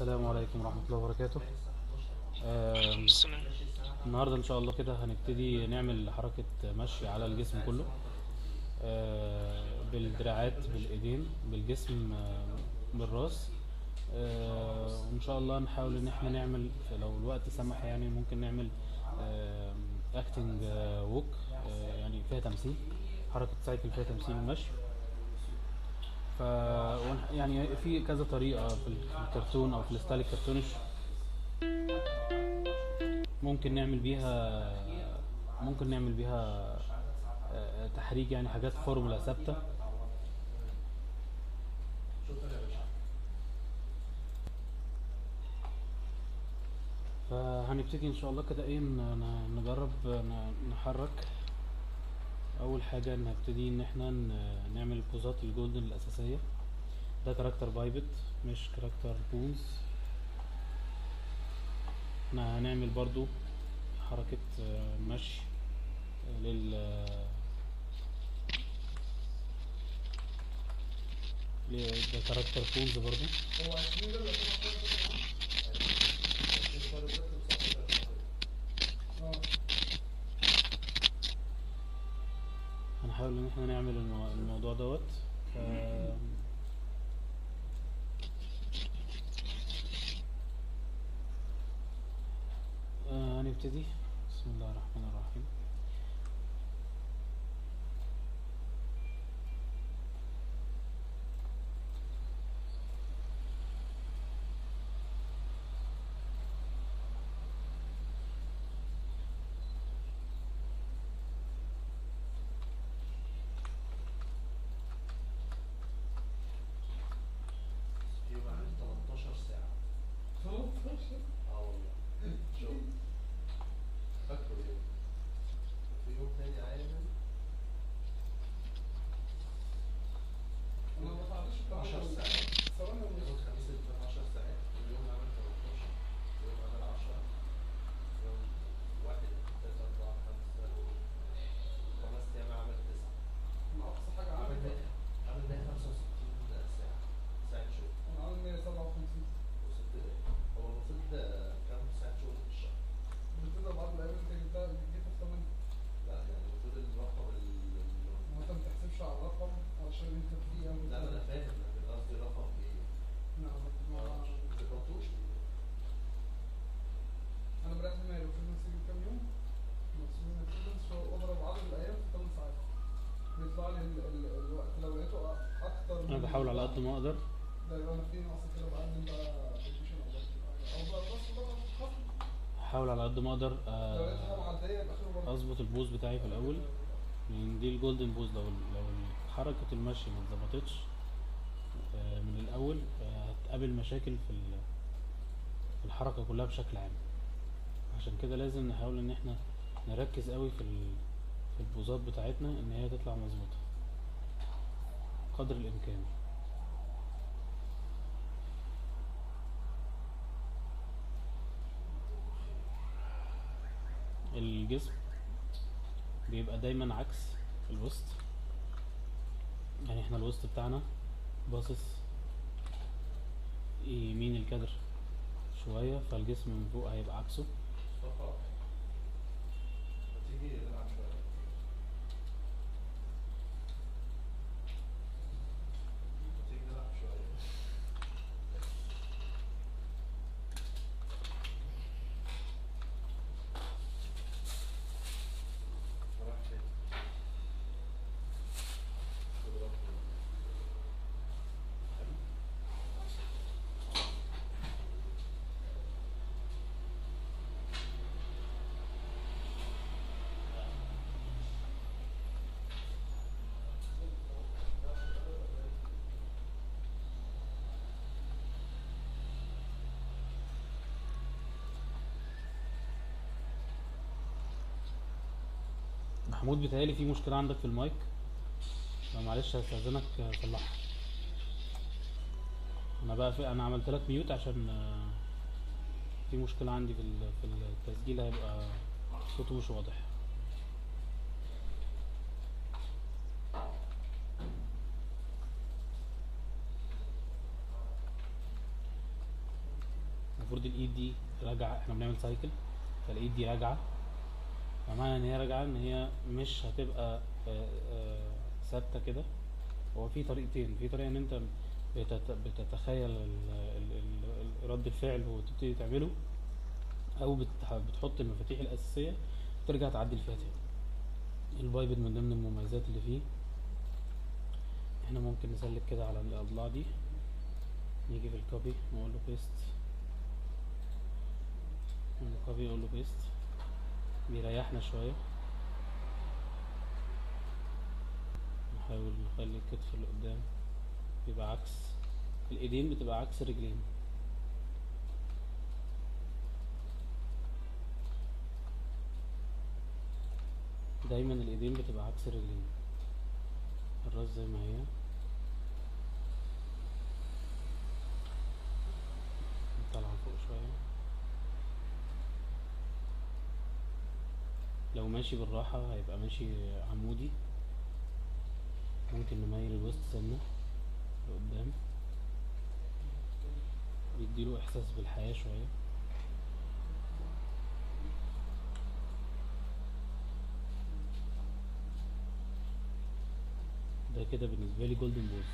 السلام عليكم ورحمة الله وبركاته آم، السلام النهاردة إن شاء الله كده هنبتدي نعمل حركة مشي على الجسم كله آه، بالدراعات بالإيدين بالجسم آه، بالراس آه، وإن شاء الله نحاول إن احنا نعمل لو الوقت سمح يعني ممكن نعمل اكتنج ووك يعني فيها تمثيل حركة سايكل فيها تمثيل المشي ف ون- يعني في كذا طريقة في الكرتون أو في الستايل الكرتونش ممكن نعمل بيها ممكن نعمل بيها آه، تحريك يعني حاجات فورمولا ثابتة فهنبتدي ان شاء الله كده ايه ن- ن- نجرب ن- نحرك اول حاجة نبتدي ان احنا ن- نعمل البوزات الجولدن الاساسية ده كاركتر بايبت مش كاركتر بونز احنا هنعمل برضو حركة آه، مشي لل ل- ده كاركتر بونز برضو هو 20 ده ولا 15 اه هنحاول ان احنا نعمل المو... الموضوع دوت ف... آه، هنبتدي بسم الله الرحمن الرحيم يوم عامل 18 ساعة 15 اه والله شغل فاكره يوم في يوم تاني عامل انا ما تعرفش 10 ساعات ثواني يوم ونص الخميس اللي فات 10 ساعات واليوم عامل 18 يوم عامل 10 يوم واحد ثلاثة أربعة خمسة خمس أيام عامل 9 انا اقصى حاجه عامل عامل عامل 165 ساعة ساعة شغل انا عامل 157 وست هو المفروض كام ساعة شغل في الشهر؟ بتبدا بعض الايام انت جبتها جبت في 8 لا يعني المفروض الرقم ال- ما انت ما بتحسبش على الرقم علشان انت في ايام لا ما انا فاهم لكن قصدي رقم ايه؟ نعم ما ما ذكرتوش انا بدات ما لو في نفسي كام يوم مقسومين الفريلانس واضرب عدد الايام في 8 ساعات بيطلع لي ال- ال- الوقت لو لقيته أ- اكتر انا بحاول على قد ما اقدر ده يبقى انا في نقص كده بقدم بقى فيكيشن او بقى- او بقى بس بقى خصم احاول على قد ما اقدر لو لقيت حاجه آه، معديه يبقى اخره برضه اظبط البوز بتاعي في الاول لان دي الجولدن بوز لو لو حركة المشي ما اتظبطتش آه، من الاول آه، هتقابل مشاكل في ال- في الحركة كلها بشكل عام عشان كده لازم نحاول ان احنا نركز قوي في ال- في البوزات بتاعتنا ان هي تطلع مظبوطة قدر الامكان الجسم بيبقى دايما عكس الوسط يعني احنا الوسط بتاعنا باصص يمين الكادر شوية فالجسم من فوق هيبقى عكسه مصطفى ما تيجي نلعب شوية ما تيجي نلعب شوية راح فين؟ خد رقم. حلو؟ محمود بيتهيألي في مشكلة عندك في المايك فمعلش هستأذنك صلحها انا بقى في انا عملت لك ميوت عشان آه، في مشكلة عندي في ال- في التسجيل هيبقى صوته مش واضح المفروض الايد دي راجعه احنا بنعمل سايكل فالايد دي راجعه فمعنى ان هي راجعه ان هي مش هتبقى آه، آه، ثابته كده هو في طريقتين في طريقه ان انت بتت- بتتخيل ال- ال- ال- رد الفعل وتبتدي تعمله او بتح- بتحط المفاتيح الاساسيه وترجع تعدل فيها تاني البايبد من ضمن المميزات اللي فيه احنا ممكن نسلك كده على الاضلاع دي نيجي في الكوبي نقول له بيست من الكوبي نقول له بيست بيريحنا شويه نحاول نخلي الكتف اللي قدام بيبقى عكس الايدين بتبقى عكس الرجلين دايما الايدين بتبقى عكس الرجلين الراس زي ما هي طالعة فوق شوية لو ماشي بالراحة هيبقى ماشي عمودي ممكن نميل الوسط سنة لقدام بيديله احساس بالحياة شوية ده كده بالنسبة لي جولدن بوز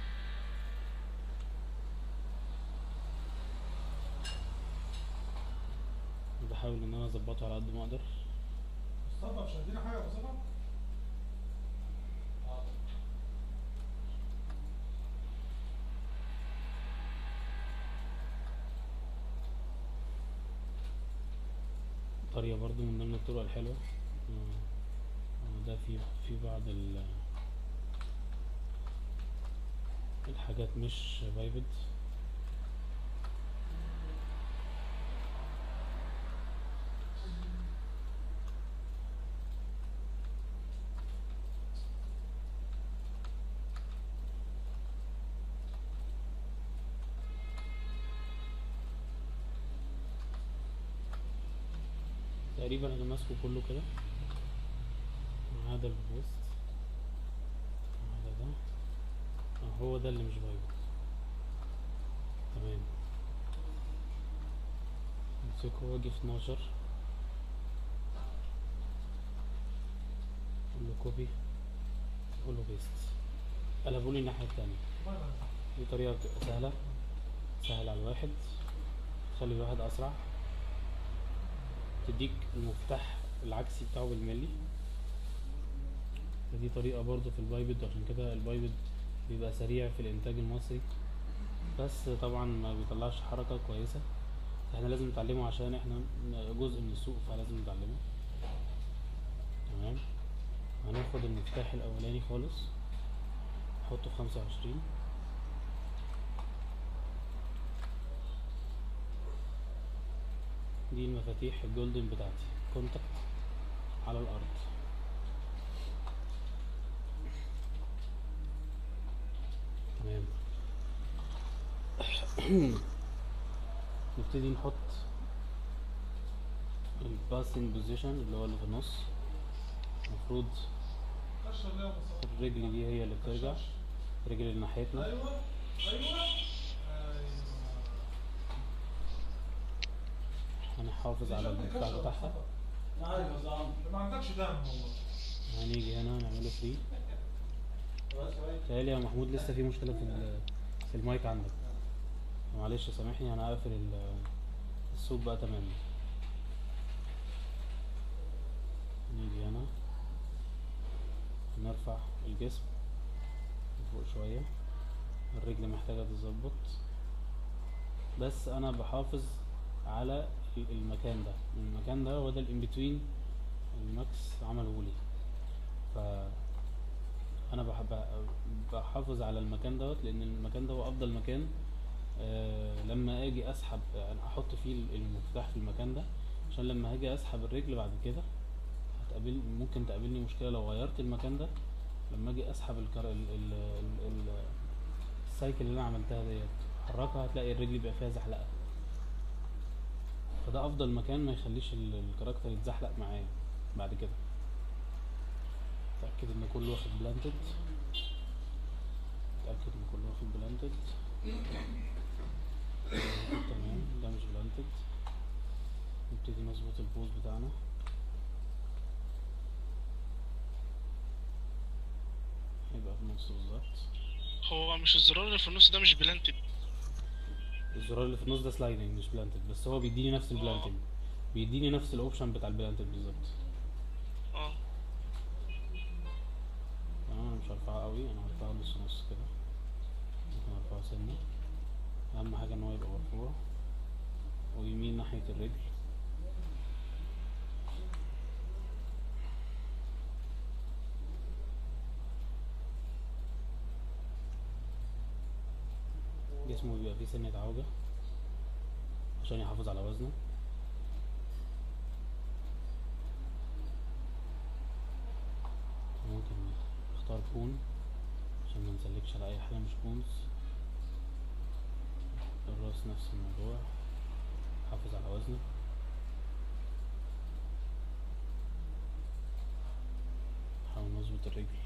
بحاول ان انا اظبطه على قد ما اقدر مصطفى مش هدينا حاجه يا مصطفى؟ طريقة برضو من ضمن الطرق الحلوة آه، آه، ده في في بعض ال الحاجات مش بايبد تقريبا انا ماسكه كله كده ما عدا الوسط ما عدا ده آه، هو ده اللي مش بايظ تمام امسكه واجي في 12 اقول له كوبي اقول له بيست قلبوا لي الناحية التانية دي طريقة بتبقى سهلة سهل على الواحد تخلي الواحد أسرع تديك المفتاح العكسي بتاعه بالملي دي طريقة برضو في البايبد عشان كده البايبد بيبقى سريع في الإنتاج المصري بس طبعا ما بيطلعش حركة كويسة احنا لازم نتعلمه عشان احنا جزء من السوق فلازم نتعلمه تمام هناخد المفتاح الأولاني خالص نحطه في خمسة وعشرين دي المفاتيح الجولدن بتاعتي كونتاكت على الارض تمام نبتدي نحط الباسنج بوزيشن اللي هو اللي في النص المفروض كشر ليه يا مصطفى؟ الرجل دي هي اللي بترجع رجل اللي ناحيتنا ايوه ايوه ايوه هنحافظ على المفتاح بتاعها عارف يا زعم ما عندكش دم والله هنيجي هنا نعمله فري تهيألي يا محمود لسه في مشكلة في ال- في المايك عندك معلش سامحني انا هقفل ال- الصوت بقى تمام نيجي هنا نرفع الجسم فوق شوية الرجل محتاجة تتظبط بس انا بحافظ على ال- المكان ده المكان ده هو ده الان بتوين الماكس عمله لي ف انا بحب بحافظ على المكان دوت لان المكان ده هو افضل مكان آه لما اجي اسحب يعني احط فيه المفتاح في المكان ده عشان لما هاجي اسحب الرجل بعد كده هتقابل ممكن تقابلني مشكله لو غيرت المكان ده لما اجي اسحب الكر... ال... ال... ال... ال... السايكل اللي انا عملتها ديت حركها هتلاقي الرجل بيبقى فيها زحلقه فده افضل مكان ما يخليش ال- الكاركتر يتزحلق معايا بعد كده اتاكد ان كله واخد بلانتد اتاكد ان كله واخد بلانتد تمام ده مش بلانتد النص بالظبط هو مش الزرار اللي في النص ده مش بلانتد الزرار اللي في النص ده سلايدنج مش بلانتد بس هو بيديني نفس البلانتنج بيديني نفس الاوبشن بتاع البلانتد بالظبط اه تمام انا مش هرفعها قوي انا هرفعها نص نص كده ممكن ارفعها سنة اهم حاجة ان هو يبقى مرفوع ويمين ناحية الرجل جسمه بيبقى فيه سنة عوجة عشان يحافظ على وزنه ممكن اختار بون عشان ما نسلكش على اي حاجة مش بونز الراس نفس الموضوع حافظ على وزنه حاول نظبط الرجل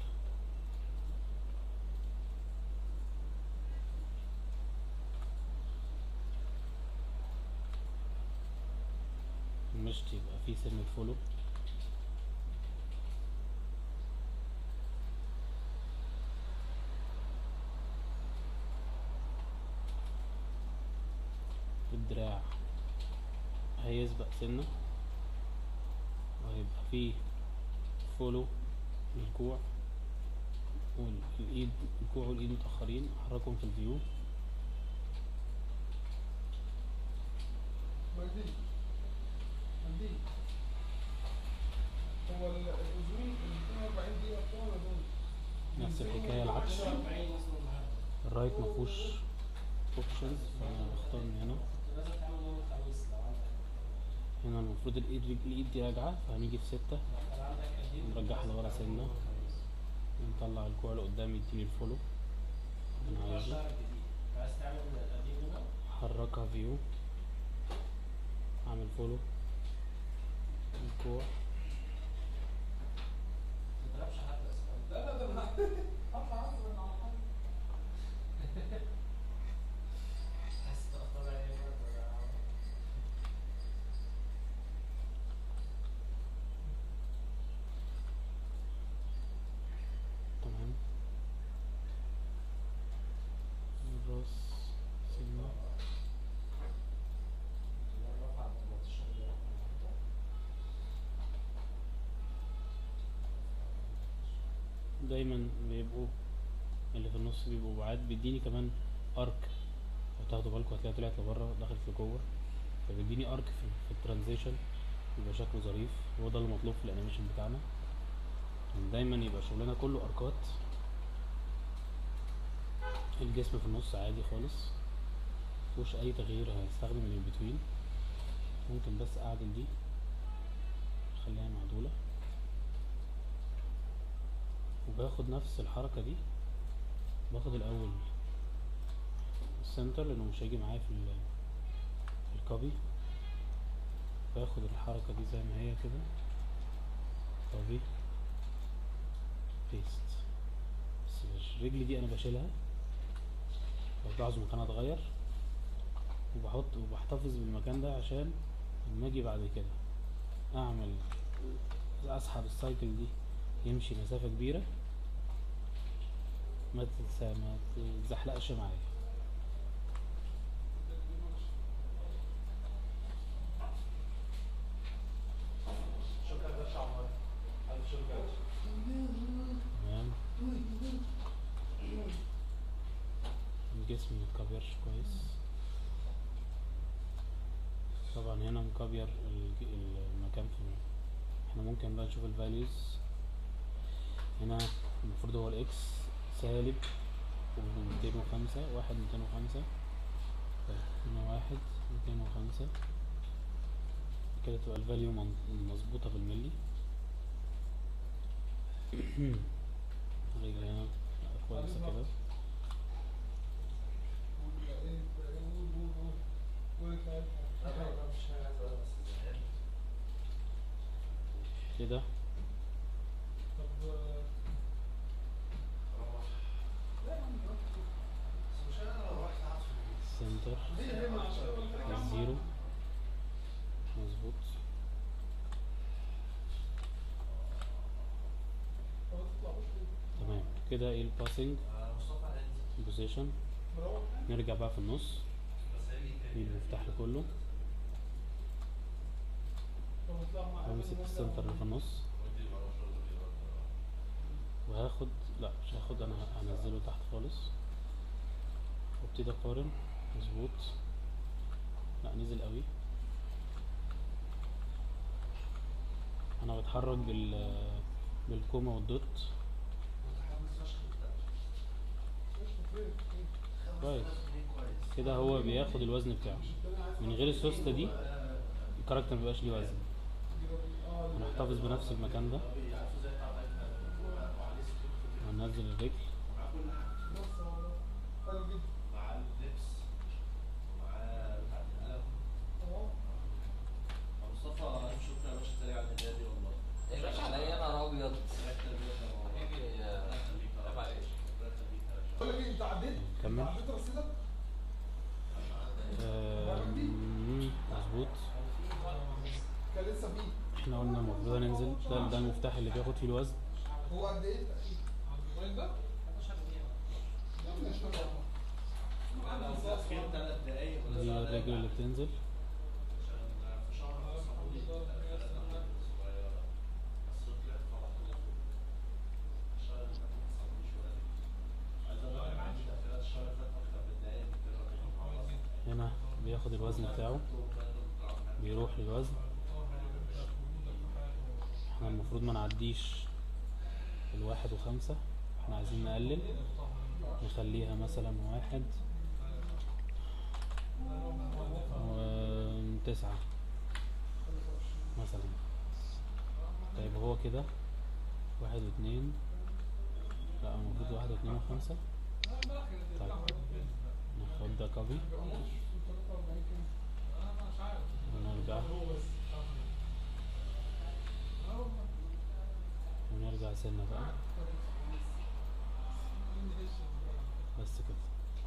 المشط يبقى فيه سنة فولو الدراع هيسبق سنة وهيبقى فيه فولو للكوع والايد الكوع والايد متأخرين احركهم في الفيو مجدي مجدي هو ال- الأذون ال 42 دقيقة بتوع ولا دول؟ نفس الحكاية العكس الرايت مفهوش اوبشنز فانا بختار من هنا هنا المفروض الايد رجل الايد دي راجعة فهنيجي في ستة نرجعها لورا سنة نطلع الكوع لقدام يديني الفولو انا عايزه حركها فيو اعمل فولو الكوع لا لا ده انا هطلع عصر من على حاجة تمام الراس سنة دايما بيبقوا اللي في النص بيبقوا بعاد بيديني كمان ارك لو تاخدوا بالكم هتلاقيها طلعت لبره داخل في جوه فبيديني ارك في, في الترانزيشن يبقى شكله ظريف هو ده المطلوب في الانيميشن بتاعنا إن دايما يبقى شغلنا كله اركات الجسم في النص عادي خالص مفيهوش اي تغيير هستخدم الانبتوين ممكن بس اعدل دي اخليها معدولة وباخد نفس الحركة دي باخد الاول السنتر لانه مش هيجي معايا في ال في الكوبي باخد الحركة دي زي ما هي كده كوبي بيست بس الرجل دي انا بشيلها لو تلاحظوا مكانها اتغير وبحط وبحتفظ بالمكان ده عشان لما اجي بعد كده اعمل اسحب السايكل دي يمشي مسافة كبيرة ما تتسا ما تتزحلقش معايا شكرا يا باشا عمر ألف شكر يا باشا تمام الجسم متكبرش كويس طبعا هنا مكبر الج- المكان في احنا ممكن بقى نشوف الفاليوز هنا المفروض هو الاكس سالب وميتين وخمسة واحد ميتين وخمسة طيب هنا واحد ميتين وخمسة كده تبقى الفاليو من- مظبوطة بالملي الرجل هنا كويسة كده قول ايه قول قول قول قول الكلام. لا لا لا مش حاجة عايز أقولها بس زهقان كده طب آه، روح لا يا عم روح. بس مش أنا لو رحت قعدت في البيت سنتر هي هي من عشرة قلت لك يا عم. الزيرو مظبوط طب تطلع بص تمام كده ايه الباسنج آه، مصطفى هاني بوزيشن مروح نرجع بقى في النص بس هيجي نجيب المفتاح كله طب اطلع مع وامسك السنتر اللي في النص وهاخد لا مش هاخد انا هنزله تحت خالص وابتدي اقارن مظبوط لا نزل قوي انا بتحرك بال بالكوما والدوت متحمس فشخ للتأكيد. كويس كويس كده هو بياخد الوزن بتاعه من غير السوستة دي الكاركتر مبيبقاش ليه وزن هنحتفظ بنفس المكان ده وهننزل الرجل حلو جدا مع اللبس ومع بتاعت القلم اه مصطفى ألف شكر يا باشا سريع على الهدايا دي والله يا باشا عليا انا ابيض ريحة البيت ده والله. حبيبي يا- الله يخليك يا عيب رب. عليك. الله يخليك يا باشا. بقول لك ايه انت عديت كمل. عديت رصيدك آم، مظبوط كان لسه فيه احنا قلنا المفروض ننزل ده ده المفتاح اللي بياخد فيه الوزن هو قد ايه التأكيد؟ الراجل ده؟ يا ابني اشتغل أنا لو تأخير تلات دقايق ولا دي سبع دقايق الرجل اللي بتنزل عشان في شهر صحولي ثلاث أعداد صغيرة بس طلعت طلعت كده فوق. الشهر اللي فات ما حصليش ولا دي. عايز أقول لك أنا عندي تأخيرات الشهر اللي فات أكتر من دقايق من كده كده مع بعض. هنا بياخد الوزن بتاعه بيروح للوزن احنا المفروض ما نعديش الواحد وخمسة احنا عايزين نقلل نخليها مثلا واحد وتسعة مثلا طيب هو كده واحد واتنين لا المفروض واحد واتنين وخمسة طيب ناخد ده كوبي ونرجع ونرجع سنة بقى بس كده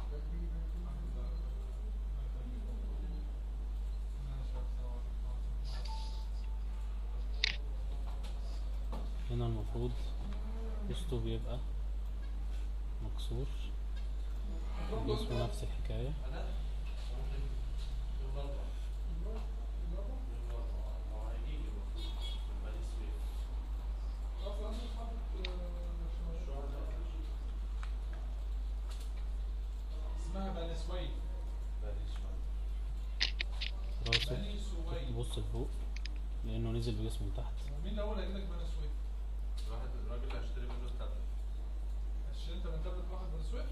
هنا المفروض وسطه بيبقى مكسور جسمه نفس الحكاية اسمها بني سويد راسه بني سويد بص لفوق لأنه نزل بجسمه لتحت مين اللي اول هيجي لك بني سويد؟ الواحد الراجل اللي هشتري منه التابلت هتشتري انت من تابلت واحد بني سويد؟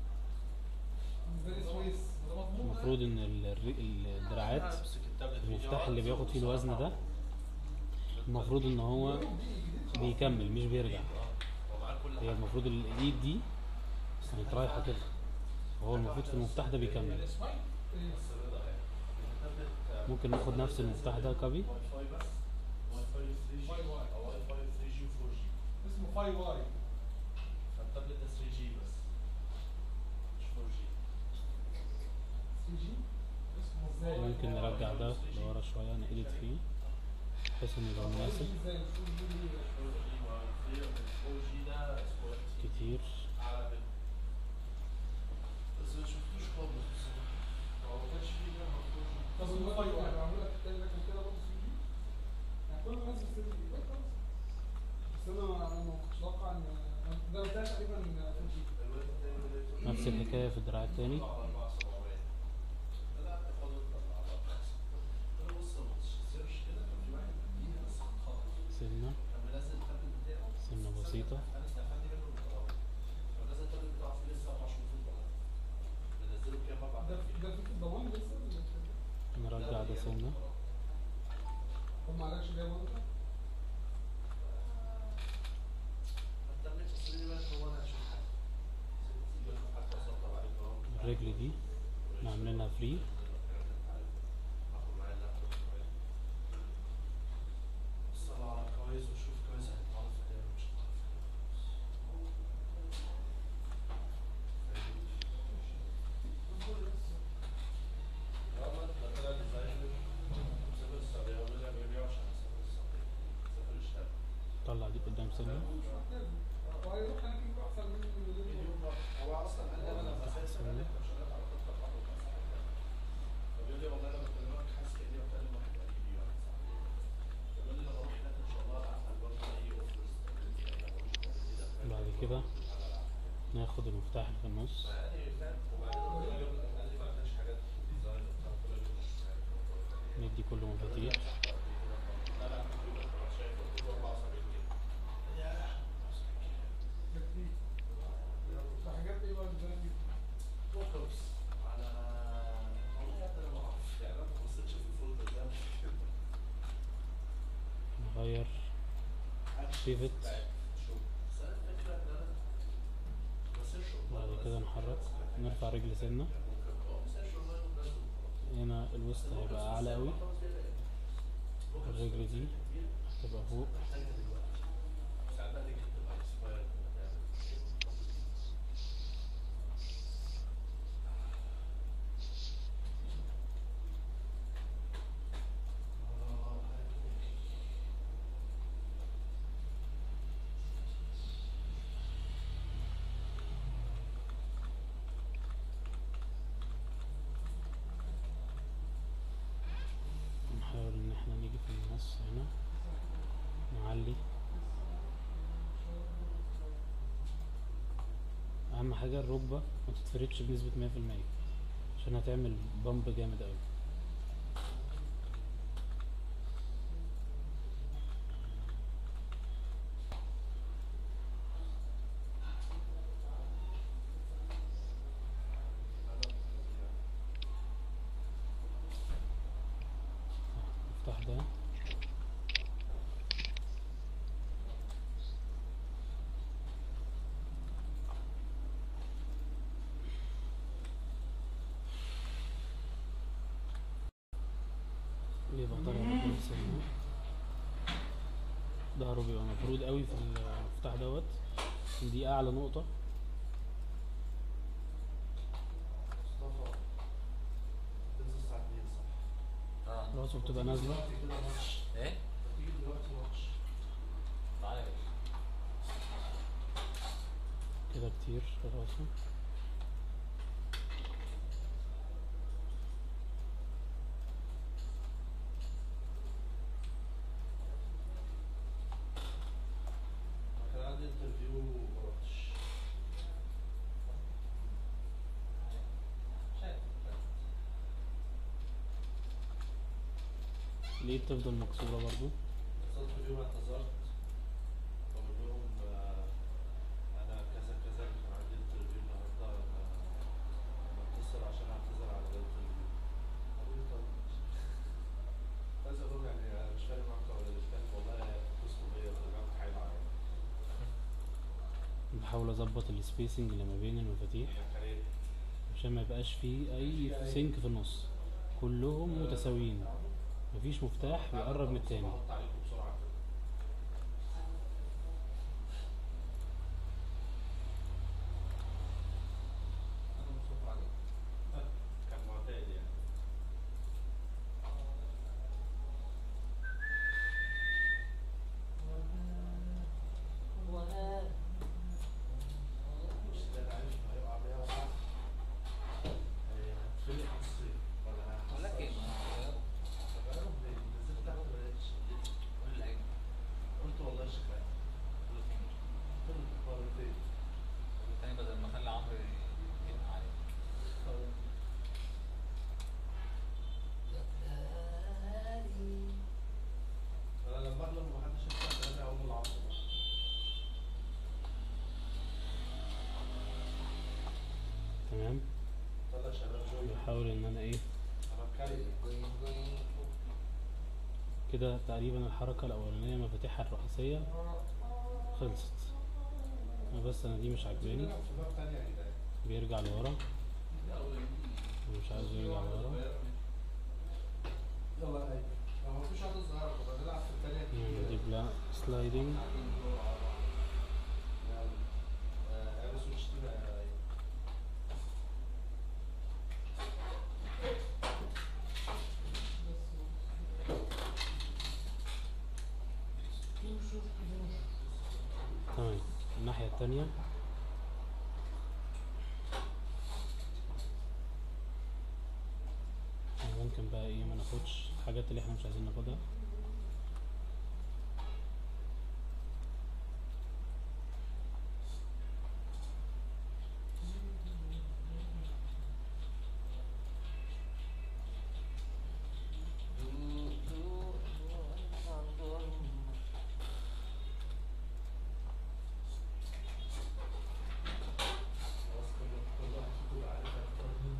بني سويس ده مضمون المفروض إن الر- الدراعات امسك التابلت في إيدي المفتاح اللي وأقعد بياخد فيه الوزن ده أصور. المفروض إن هو بيكمل مش بيرجع اه ومعاه كل هي حاجة المفروض الإيد دي كانت رايحة كده وهو المفروض في المفتاح ده بيكمل بني سويد؟ بس الرضا يعني. التابلت ممكن ناخد نفس المفتاح ده كوبي واي فاي بس واي فاي 3 جي واي واي. او واي فاي 3 جي و 4 جي اسمه فاي واي فالتابلت ده 3 جي بس مش 4 جي سي جي اسمه ازاي؟ ممكن نرجع ده لورا شوية نقلت فيه بحيث إنه يبقى مناسب ازاي الفول دي 4 جي ما 4 جي ده اسمه كتير اعلى منه بس ما شفتوش خالص هو ما كانش فيه منها 4 جي طب الفاي واي معمول لك التاني ده كان كده برضه سي جي يعني كل الناس بتسيب دي بس انا انا ما كنتش اتوقع ان ده ده تقريبا فول جي الوقت التاني بدأت نفس الحكاية في الدراع التاني على 4700 لا خد اطلع على انا بص ما تسيرش كده كان في واحد بيها بس خالص سنة كان منزل التابلت بتاعه سنة بسيطة انا استفدت منه المقاومه فنزل التابلت بتاعه فيه لسه 24 فوت بقى منزله كام اربع ده ده في الضمان لسه ولا كده؟ نرجع ده سنة طب ما عليكش جاي وانت ما تتابعش السرير بالك هو انا هشوف حاجه سيبك حتى اسطب عليك اهو الرجل دي احنا عاملينها فري هاخد معايا اللابتوب كمان بص على كويس وشوف كويس هتتعرف عليها ولا مش هتتعرف عليها اه ما انت طلع ديزاينر مسافر السعودية ولا بيبيع عشان اسافر السعودية اسافر الشام طلع دي قدام سنة وهيروح هناك يجيب احسن من المدير هو اصلا قال لي انا لما اسافر قال لي احنا مش هنقدر على خطه واحده بس فبيقول لي والله انا بكلمك حاسس كاني بكلم واحد قريبي واحد صاحبي فبيقول لي لما اروح هناك ان شاء الله ابعت لك برضه اي اوفرز بعد كده ناخد المفتاح اللي في النص يعني فاهم وبعدين هو قال لي قال لي ما عندناش حاجات في الديزاين وبتاع كل اللي مش عارف ندي كله مفاتيح لا لا الكمبيوتر خلاص شايف قلت له 74 جنيه يا ده حاجات ايه بقى الديزاين دي؟ فوكس على والله يا ابني انا ما اعرفش يعني انا ما بصيتش في الفولدر ده نغير Pivot. شوف بس انا الفكره ان انا بسيرش بعد كده نحرك نرفع رجل سنة هنا الوسط هيبقى أعلى أوي الرجل دي هتبقى فوق نحاول إن احنا نيجي في النص هنا نعلي أهم حاجة الركبة ما تتفردش بنسبة مية في المية عشان هتعمل بامب جامد أوي افتح ده بيبقى طالع كويس هنا ظهره بيبقى مفرود قوي في المفتاح دوت دي اعلى نقطة مصطفى تنزل الساعة 2 صح؟ اه راسه بتبقى نازلة دلوقتي كده ماتش ايه تيجي دلوقتي ماتش تعالى يا باشا كده كتير راسه كان عندي انترفيو ما رحتش ليه بتفضل مكسورة برضو اتصلت بيهم اعتذرت وقلت لهم آه، انا كذا كذا كان عندي انترفيو النهارده انا أنا متصل عشان اعتذر على الانترفيو قالوا لي طب عايز اقول لهم يعني انا مش فاهم اكتر ولا مش فاهم والله اتصلوا بيا وجابوا حاجه يعني بحاول اظبط السبيسنج اللي ما بين المفاتيح هي كانت عشان ما يبقاش فيه اي سينك في النص كلهم متساويين مفيش مفتاح بيقرب من التاني هحط عليكم بسرعه كده انا مصروف عليك كان معتاد يعني مش ده انا عارف هيقع بيها وقع هي هتفلق على الصيف ولا بقول لك ايه هتحصل ما غيرهم ليه؟ نزلت تحت ما لقيتش قول لي قلت والله شكلها قلت مرتين التاني بدل ما اخلي عمرو يبقى عليك انا لما اغلب ومحدش يفتح كلامي اقوم العصر تمام طلع شباب جوي بحاول ان انا ايه انا بتكلم كده تقريبا الحركة الأولانية مفاتيحها الرئيسية خلصت أنا بس أنا دي مش عاجباني في باب تاني يا جدعان بيرجع لورا مش عايز يرجع لورا يلا يا ايمن لو مفيش واحدة صغيرة كنا بنلعب في التانية نعمل دي بلا سلايدنج اعمل سويتش تيم يا ايمن تمام الناحية التانية ممكن بقى ايه ما ناخدش الحاجات اللي احنا مش عايزين ناخدها خلاص كل كل واحد فيكم يبقى عارف هيختار مين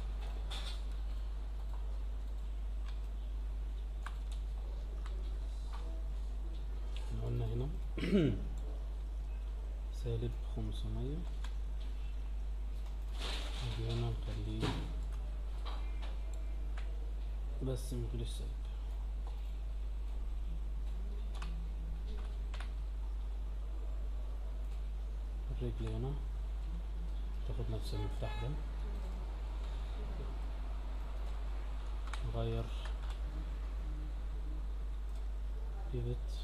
احنا قلنا هنا سالب خمسمية نجي هنا نخليه بس من غير السالب الرجل هنا تاخد نفس المفتاح ده نغير بيفت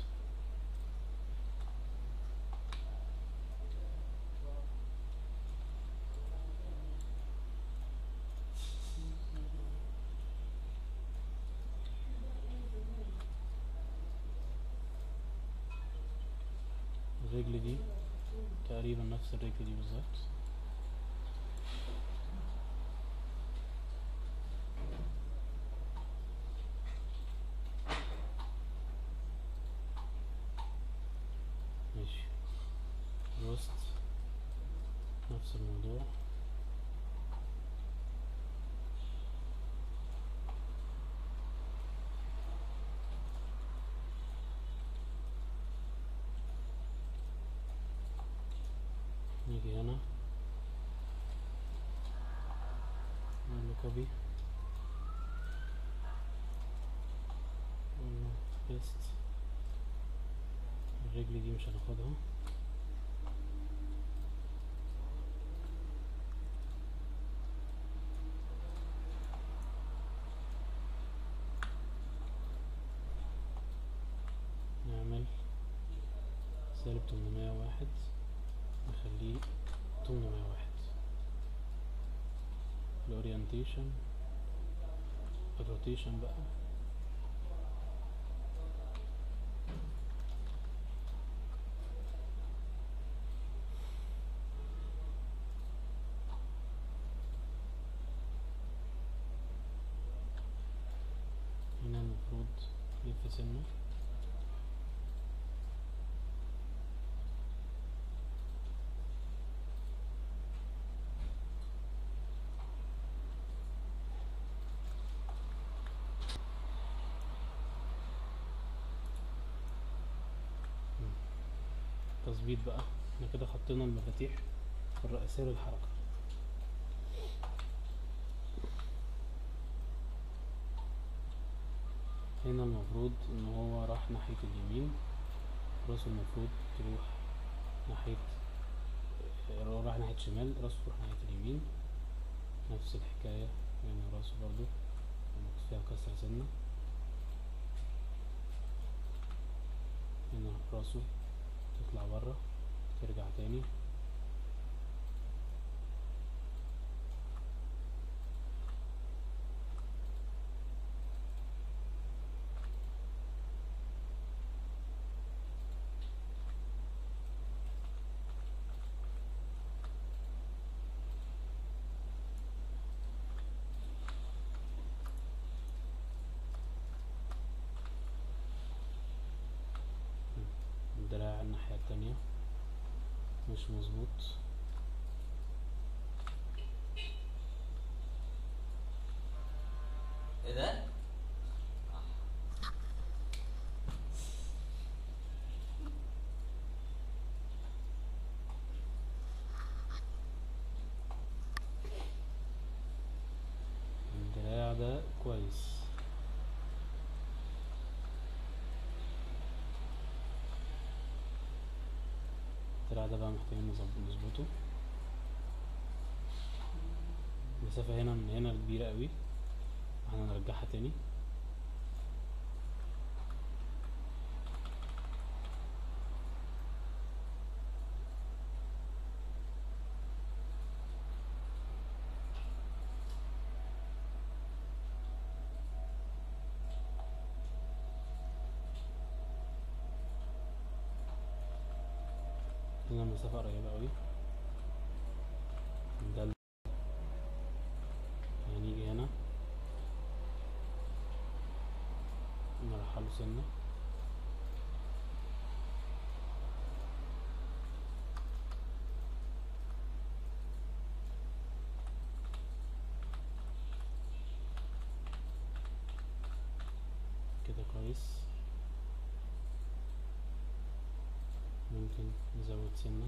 الرجل دي تقريبا نفس الرجل دي بالظبط ماشي روست نفس الموضوع نيجي هنا نعمل له كوبي نقول له بيست الرجل دي مش هناخدها نعمل سالب تمنمية واحد نخليه تمنمية واحد الاورينتيشن الروتيشن بقى هنا المفروض يلف سنه تظبيط بقى احنا كده حطينا المفاتيح الرئيسية للحركة هنا المفروض ان هو راح ناحية اليمين راسه المفروض تروح ناحية اه، راح ناحية شمال راسه تروح ناحية اليمين نفس الحكاية هنا راسه برضو فيها كسر سنة هنا راسه تطلع برا ترجع تاني الدراع الناحية التانية مش مظبوط ايه ده؟ الدراع ده كويس الدراع ده بقى محتاجين نظب- نظبطه المسافة هنا من هنا كبيرة قوي احنا نرجعها تاني هنا المسافة قريبة أوي ده ال- هنيجي هنا نرحله سنة كده كويس ممكن نزود سنة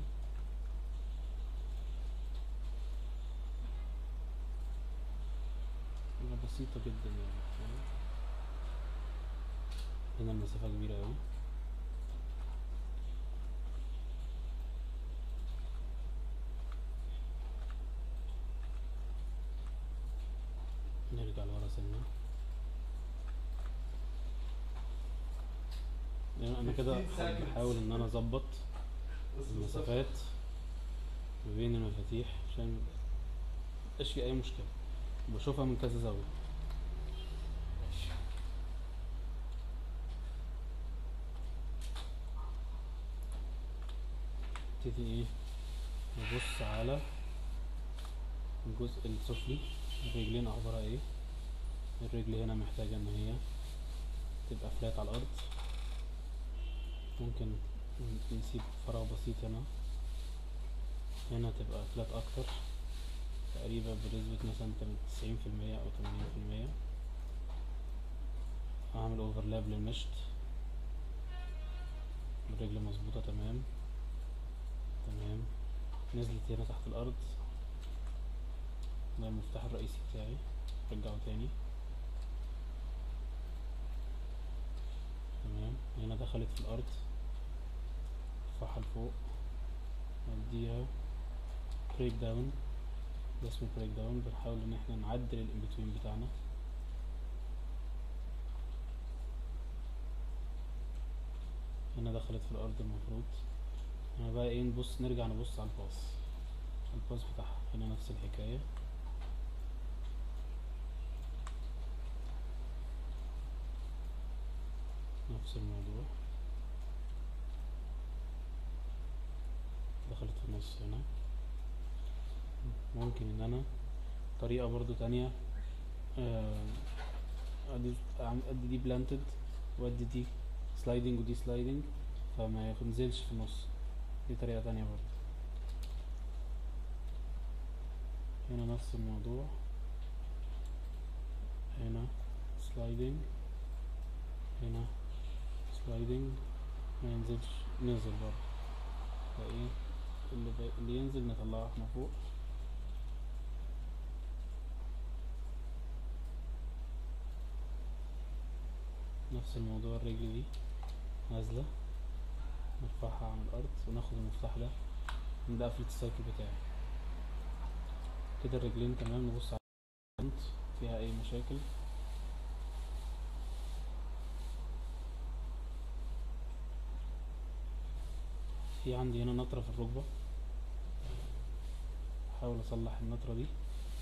حاجة بسيطة جدا يعني فاهم؟ هنا المسافة كبيرة أوي نرجع لورا سنة يعني أنا كده 15 seconds. بحاول إن أنا أظبط المسافات ما بين المفاتيح عشان ميبقاش في أي مشكلة بشوفها من كذا زاوية نبتدي ايه نبص على الجزء السفلي الرجلين اخبارها ايه الرجل هنا محتاجة ان هي تبقى فلات على الارض ممكن نسيب فراغ بسيط هنا هنا تبقى فلات اكتر تقريبا بنسبة مثلا تسعين في المية او تمانين في المية هعمل اوفرلاب للمشط الرجل مظبوطة تمام تمام نزلت هنا تحت الارض ده المفتاح الرئيسي بتاعي رجعه تاني تمام هنا دخلت في الارض ارفعها لفوق نديها بريك داون ده اسمه بريك داون بنحاول ان احنا نعدل الانبتوين بتاعنا هنا دخلت في الارض المفروض هنا بقى ايه نبص نرجع نبص على الباص الباص بتاعها هنا نفس الحكاية نفس الموضوع دخلت في النص هنا ممكن ان انا طريقة برضو تانية آه، ادي أعم- ادي دي بلانتد وادي دي سلايدنج ودي سلايدنج فما ينزلش في النص دي طريقة تانية برضو هنا نفس الموضوع هنا سلايدنج هنا سلايدنج ما ينزلش نزل برضو فايه اللي, بي... اللي ينزل نطلعه احنا فوق نفس الموضوع الرجل دي نازلة نرفعها عن الأرض وناخد المفتاح ده نبدأ قفلة السايكل بتاعي كده الرجلين تمام نبص على الفرونت فيها أي مشاكل في عندي هنا نطرة في الركبة أحاول أصلح النطرة دي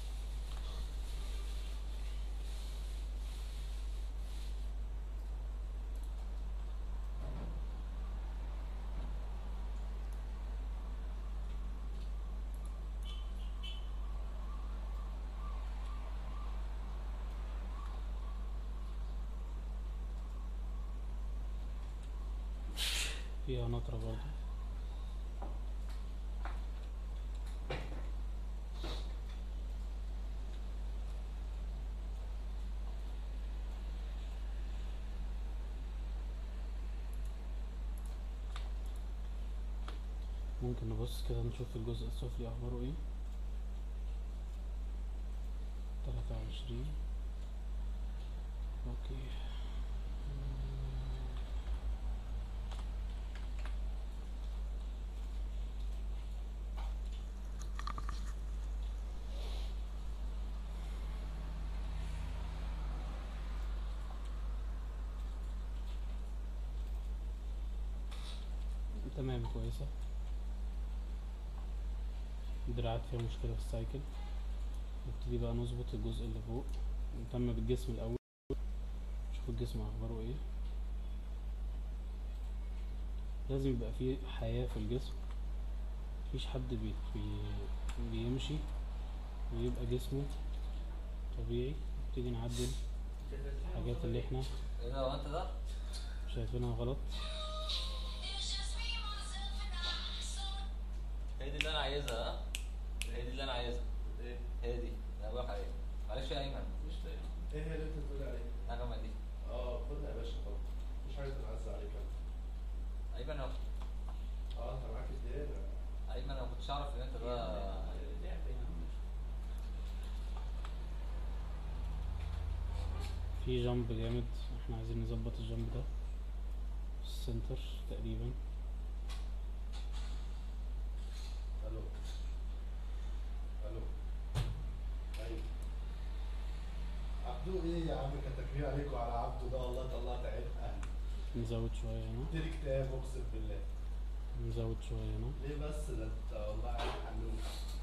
فيها نطرة برضو ممكن نبص كده نشوف الجزء السفلي اخباره ايه تلاتة وعشرين اوكي تمام كويسة الدراعات فيها مشكلة في السايكل نبتدي بقى نظبط الجزء اللي فوق نهتم بالجسم الأول نشوف الجسم أخباره ايه لازم يبقى فيه حياة في الجسم مفيش حد بي بي بيمشي ويبقى جسمه طبيعي نبتدي نعدل الحاجات اللي احنا ايه ده هو انت ده؟ شايفينها غلط هي دي اللي انا عايزها ها؟ هي دي اللي انا عايزها ايه هي دي انا بقولك عليها معلش يا ايمن مش فاهم ايه هي اللي انت بتقول عليها النغمه دي اه خدها يا باشا طبعا مش حاجه تنعز عليك أنا. ايمن انا اه انت معاك الدقيقه ايمن انا ما كنتش اعرف ان انت ده في جامب جامد احنا عايزين نظبط الجامب ده في السنتر تقريبا الو الو ايوه عبدو ايه يا عم كتكبير عليكم على عبدو ده والله طلعت عين اهلي نزود شوية هنا اديني كتاب اقسم بالله نزود شوية هنا ليه بس ده انت والله عين حلوك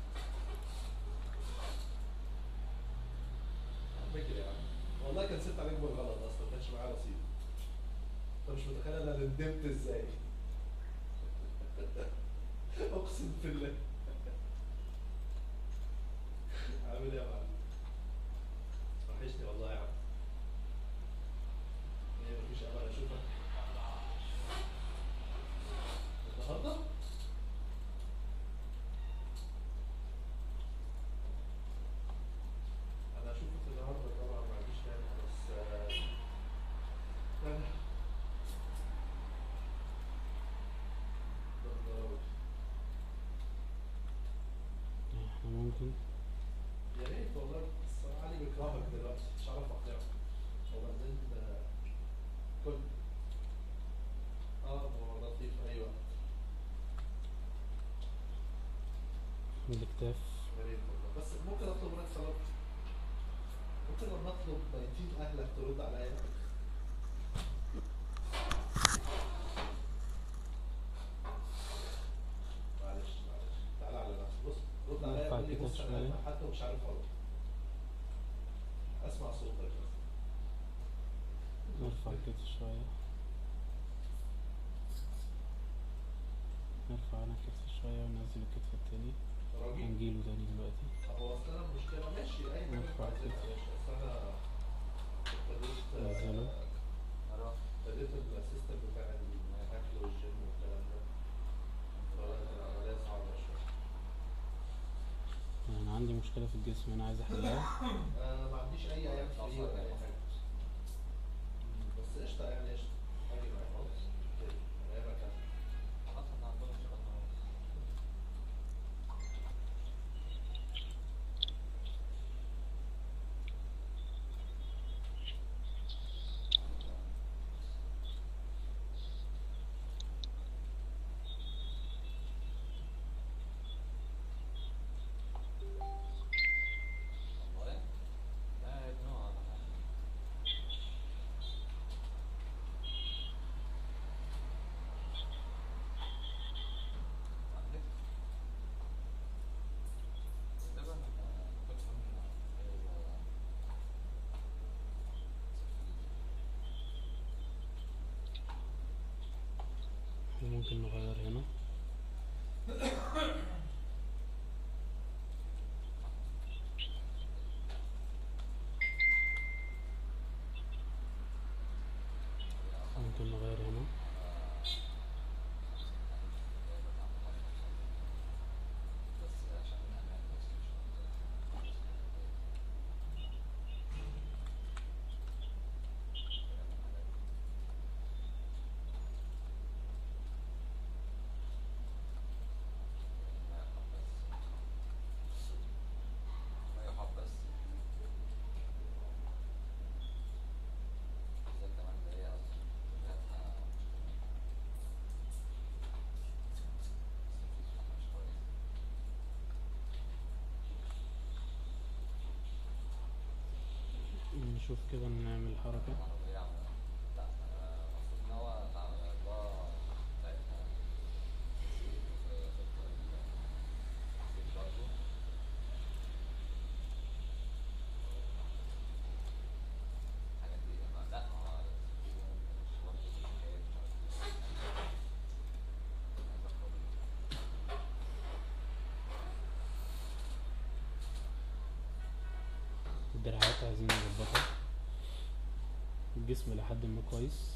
فاكر يا عم والله كان سبت عليك بالغلط اصلا ما كانش معايا رصيد انت مش متخيل انا ندمت ازاي اقسم بالله عامل ايه يا معلم وحشني والله يا عم ايه مفيش امل اشوفك النهارده انا اشوفك النهارده طبعا ما عنديش مانع بس آه، انا بالضبط. احنا ممكن يا ريت والله بس علي بيكرهك دلوقتي مش عارف اقنعه وبعدين آه، كل اه ما هو لطيف في اي وقت الاكتاف يا ريت والله بس ممكن اطلب منك طلب ممكن لما اطلب بيتين اهلك ترد عليا معلش معلش تعالى على نفسك بص رد عليا نرفع قول لي كده بص شوية. انا حتى مش عارف ارد اسمع صوتك بس نرفع كده شوية نرفع هنا كتف شوية وننزل الكتف التاني راجل هنجيله تاني دلوقتي هو اصل انا المشكله ماشي اي حاجه نرفع بعد كده كده. ماشي اصل انا ابتديت نزله. مرة ابتديت السيستم بتاع الاكل والجيم والكلام ده فبقت العمليه صعبه شويه يعني عندي مشكلة في الجسم انا عايز احلها انا ما عنديش اي ايام فري ولا اي حاجه بس قشطه يعني قشطه هاجي معاك خالص كده انا ايه مكان خلاص احنا عندنا ان شاء الله والله لا يا ابني هو عندك تقريبا كنت احنا ممكن نغير هنا ممكن نغير هنا بس عشان الامان بس مش ما يحبس زي كمان اللي هي اصلا بتاعتها نشوف كده نعمل حركة الدراعات عايزين نظبطها الجسم لحد ما كويس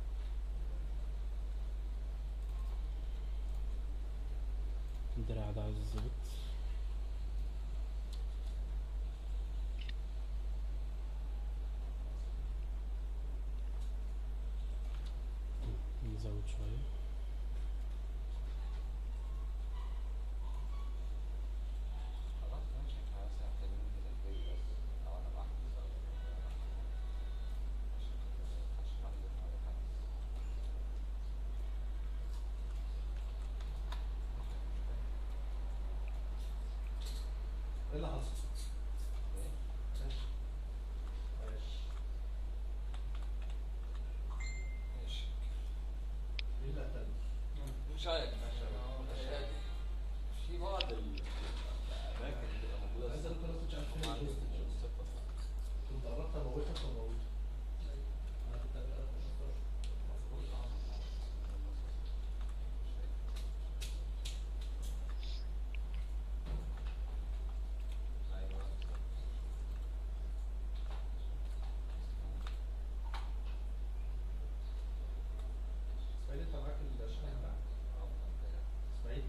الدراع ده عايز يظبط نزود شوية خلاص ماشي احنا بس محتاجين كده البيت بس او انا بحجز او عشان محدش يحجز ولا حاجة. ايه اللي حصل؟ ايه؟ ماشي ماشي مين اللي قتلني؟ مش عارف مش عارف في بعض ال- الأماكن اللي بتبقى موجودة عايز أقول لك أنا كنتش عارف هم فين عندهم الجثة. الثقة في- كنت قربت اموتك وموتك انا كنت قربت ما شفتهاش المفروض اه ايوه اسماعيل انت معاك الشحن بتاعك اسماعيل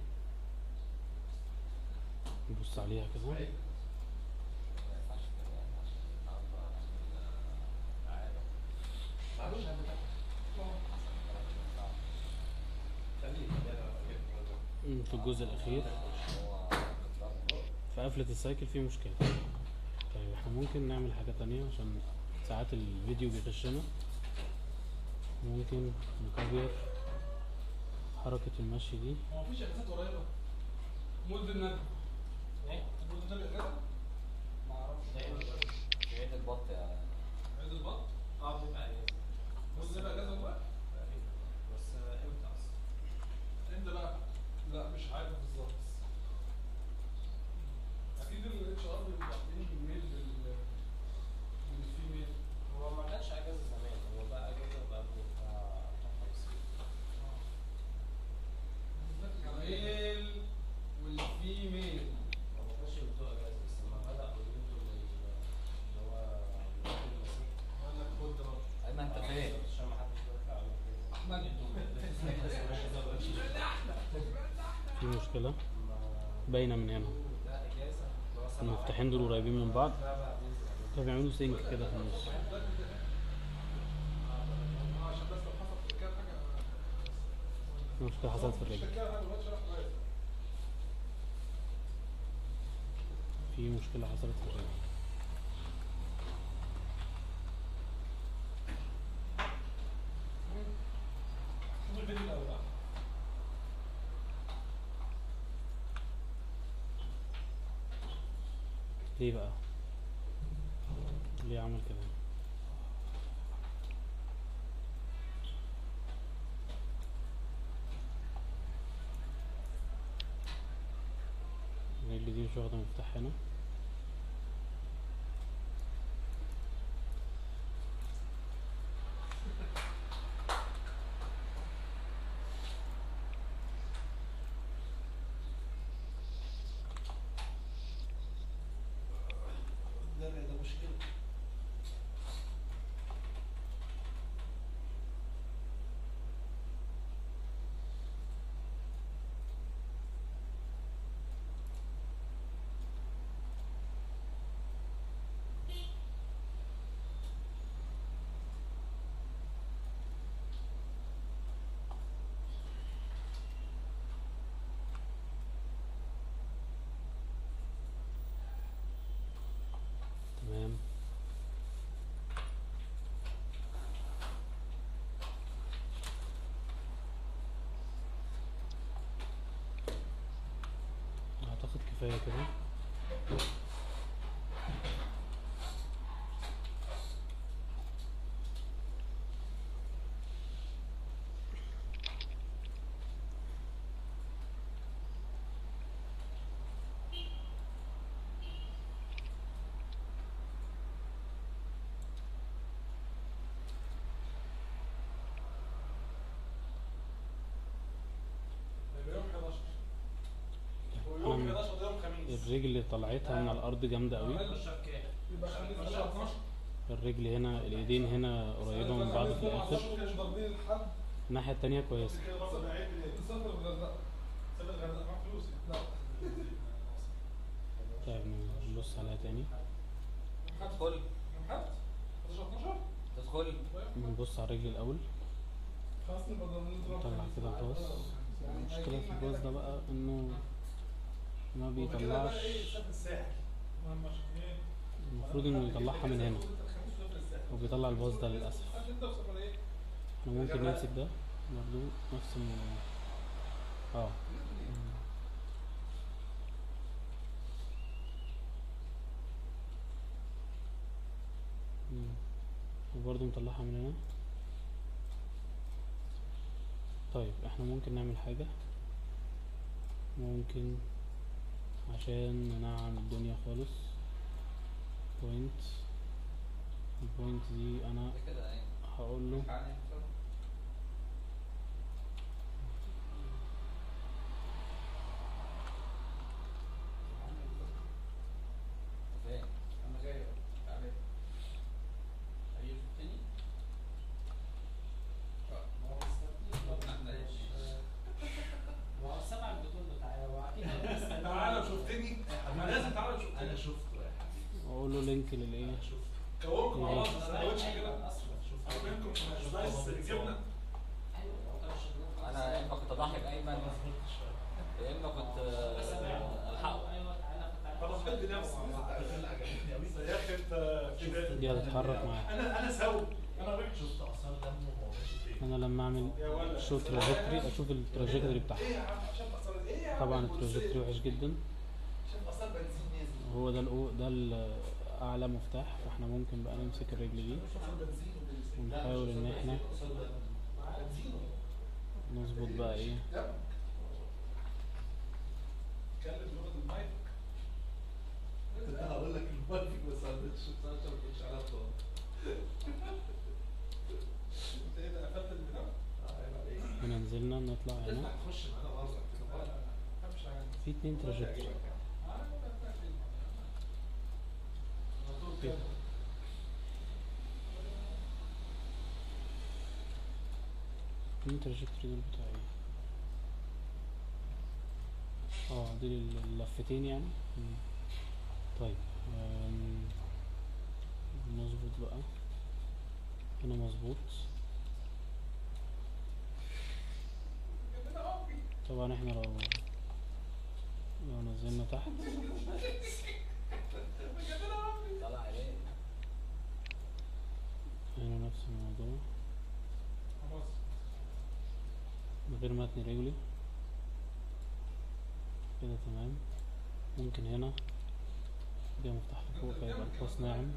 نبص عليها كده اسماعيل ما ينفعش كده يعني عشان النهارده العالم معاك الشحن بتاعك خليه يلا مم، في الجزء الأخير هو بيتضرب في قفلة السايكل في مشكلة طيب احنا ممكن نعمل حاجة تانية عشان ساعات الفيديو بيغشنا ممكن نكبر حركة المشي دي هو مفيش اجازات قريبه مولد النبي ايه؟ مولد النبي اجازه؟ ما اعرفش عيد البط يعني عيد البط اه بيبقى اجازه مولد النبي اجازه بقى تقريبا بس امتى اصلا؟ امتى بقى؟ لا مش عارف بالظبط اكيد الاتش ار بيبقوا عاملين بالميل بال بالفيميل هو ما كانش اجازه زمان هو بقى اجازه بقى بتاع الميل والفيميل هو ما كانش بتوع اجازه بس لما بدأوا يدوا لل- اللي هو الوقت المسيح قال لك خد ده بقى. ايمن انت فين؟ عشان ما حدش يطلع عليك كده احمد في مشكلة باينة من هنا ده اجازه اللي هو سبعة المفتاحين دول قريبين من بعض لا بقى بينزل فبيعملوا سينك كده في النص آه، عشان بس لو حصل في كده حاجه في مشكلة حصلت في مش الرجل كده حاجه دلوقتي شرح كويس في مشكلة حصلت في الرجل شوف الفيديو الاول بقى ليه بقى؟ ليه عمل كده؟ الرجل دي مش واخدة مفتاح هنا ده ده مشكله تمام اعتقد كفاية كده يبقى يوم 11 ويوم أنا 11 ده يوم خميس الرجل اللي طلعتها من على الارض جامدة قوي عمل- الشبكات يبقى خلينا 10 12 الرجل هنا الايدين هنا قريبة من بعض في الاخر مش ضاربين الحد الناحية التانية كويسة كده برضه انا عيب ليه؟ مسافر الغردقه سافر الغردقه معاك فلوس يعني. لا طيب نبص عليها تاني تدخل كم حد 11 12 تدخل نبص على الرجل الاول خلاص نبقى ضامنين نضرب نطلع خميس كده معاك. الباص يعني المشكلة في هيجيب الباص ده معاك بقى انه ما هو كده بيطلعش بقى ايه سافر الساحل مهم عشان ايه؟ المفروض انه يطلعها من هنا وبيطلع الباص ده للأسف عارف انت وسافر ايه؟ احنا ممكن نمسك ده برضو نفس ال اه مم. وبرضو مطلعها من هنا طيب احنا ممكن نعمل حاجة ممكن عشان ننعم الدنيا خالص بوينت البوينت دي انا ده كده ايه هقول له يعني فين؟ انا جاي تعالى هيجي تاني ما هو ما هو سمع البطول بتاعي هو اكيد هيبقى تعالى لو شفتني أنا- لازم تعالى لو شفتني انا شفته يا حبيبي واقول له لينك للايه كوركم إيه. خلاص ما سندوتش كده اصلا او منكم سلايس جبنه انا يا اما كنت اضحي بايمن يا اما كنت آه، الحقه خلاص بدي نفسي يا اخي انت كده دي هتتحرك معايا انا انا سوي انا راجل شفت اثار دمه وهو ماشي فين انا لما اعمل يا ولد شو تراجكتوري اشوف التراجكتوري ايه بتاعها يا عم شاف اثار ايه يا عم طبعا البوليسية؟ التراجكتوري وحش جدا شاف اثار بنزين نازل وهو ده الأو ده ال- اعلى مفتاح فاحنا ممكن بقى نمسك الرجل دي شوف البنزين وبنزين. لا، ونحاول مش ان احنا أثار بنزين. نظبط بقى ايه دمك. اتكلم لغه المايك لا هقول لك المايك بس ما عندكش ما كنتش على الطاوله انت ايه ده قفلت البتاع؟ عيب عليك هنا نزلنا نطلع تطلع هنا تخش معانا غلط كده مش عارف في اتنين تراجكتوري كده. اتنين تراجكتوري دول بتوعي اه دي ال- اللفتين يعني مم. طيب آم، نظبط بقى هنا مظبوط طبعا احنا لو لو نزلنا تحت طلع عليه هنا نفس الموضوع خلاص من غير ما اتني رجلي كده تمام ممكن هنا ده مفتاح لفوق فيبقى القوس ناعم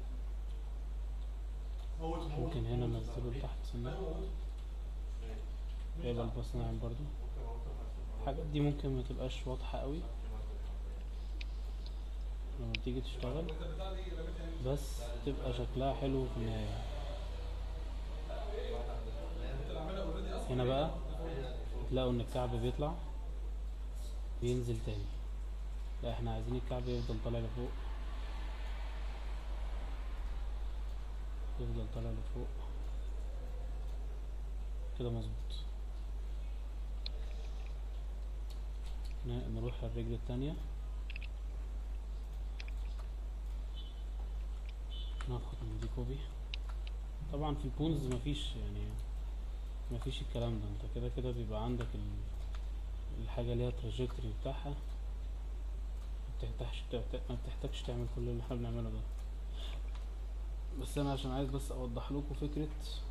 ممكن هنا ننزله لتحت سنة فيبقى الباص ناعم برضو الحاجات دي ممكن ما تبقاش واضحة قوي لما تيجي تشتغل بس تبقى شكلها حلو في النهاية هنا بقى تلاقوا ان الكعب بيطلع بينزل تاني لا احنا عايزين الكعب يفضل طالع لفوق يفضل طالع لفوق كده مظبوط ن- نروح للرجل التانية ناخد من دي كوبي طبعا في البونز مفيش يعني مفيش الكلام ده انت كده كده بيبقى عندك ال- الحاجة ليها تراجكتوري بتاعها ما بتحتاجش ما بتحتاجش تعمل كل اللي احنا بنعمله ده بس انا عشان عايز بس اوضح لكم فكرة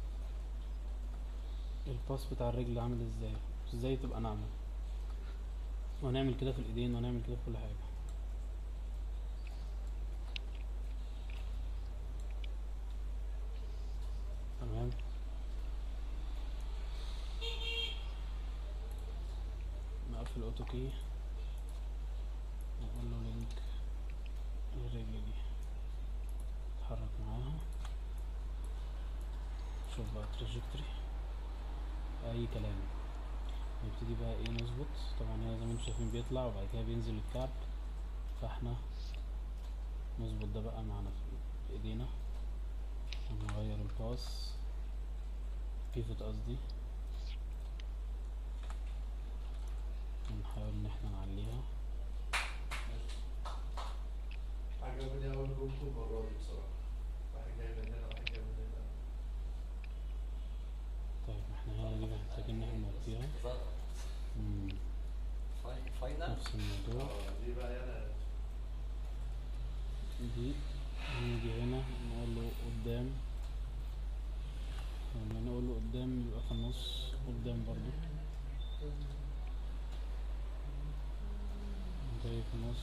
الباس بتاع الرجل عامل ازاي ازاي تبقى ناعمة وهنعمل كده في الايدين وهنعمل كده في كل حاجة تمام نقفل الاوتو كي نقول له لينك الرجل دي اتحرك معاها شوف بقى تراجكتوري اي كلام نبتدي بقى ايه نظبط طبعا هنا زي ما انتم شايفين بيطلع وبعد كده بينزل الكعب فاحنا نظبط ده بقى معانا في في ايدينا ونغير الباس بيفوت قصدي ونحاول ان احنا نعليها عجبني أول جملة المرة دي بصراحة واحد جاي من هنا واحد جاي من هنا طيب احنا هنا دي محتاجين ان احنا نوطيها ظهر. مم، فاي- فاينل نفس الموضوع اه دي بقى أنا دي نيجي هنا نقول له قدام لما نقول له قدام يبقى في النص قدام برضو جاي في النص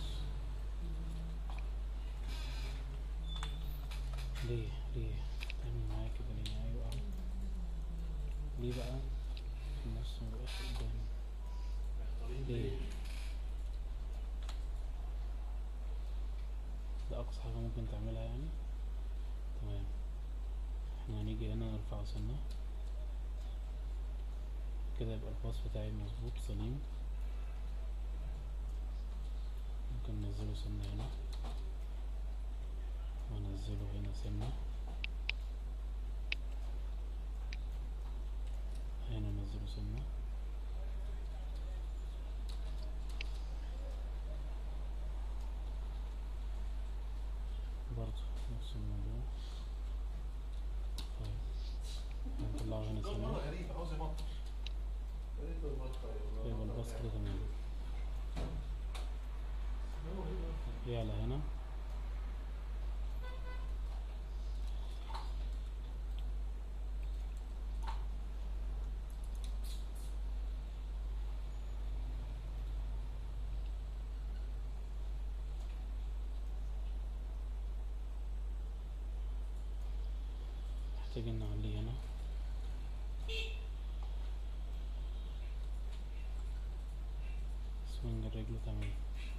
ليه ليه تعمل معايا كده ليه ايوه اهو ليه بقى في النص مبقاش قدام محتارين ليه ليه؟ ده اقصى حاجة ممكن تعملها يعني تمام احنا هنيجي هنا نرفع سنة كده يبقى الباص بتاعي مظبوط سليم ممكن ننزله سنة هنا وانزله هنا سنة هنا ننزله سنة برضه نفس الموضوع طيب هنطلعه هنا كل مرة سنة غريب عاوز يمطر يا ريت المطر يبقى يبقى الباص كده تمام يعلى هنا محتاجين نعليه هنا سوينج الرجل تمام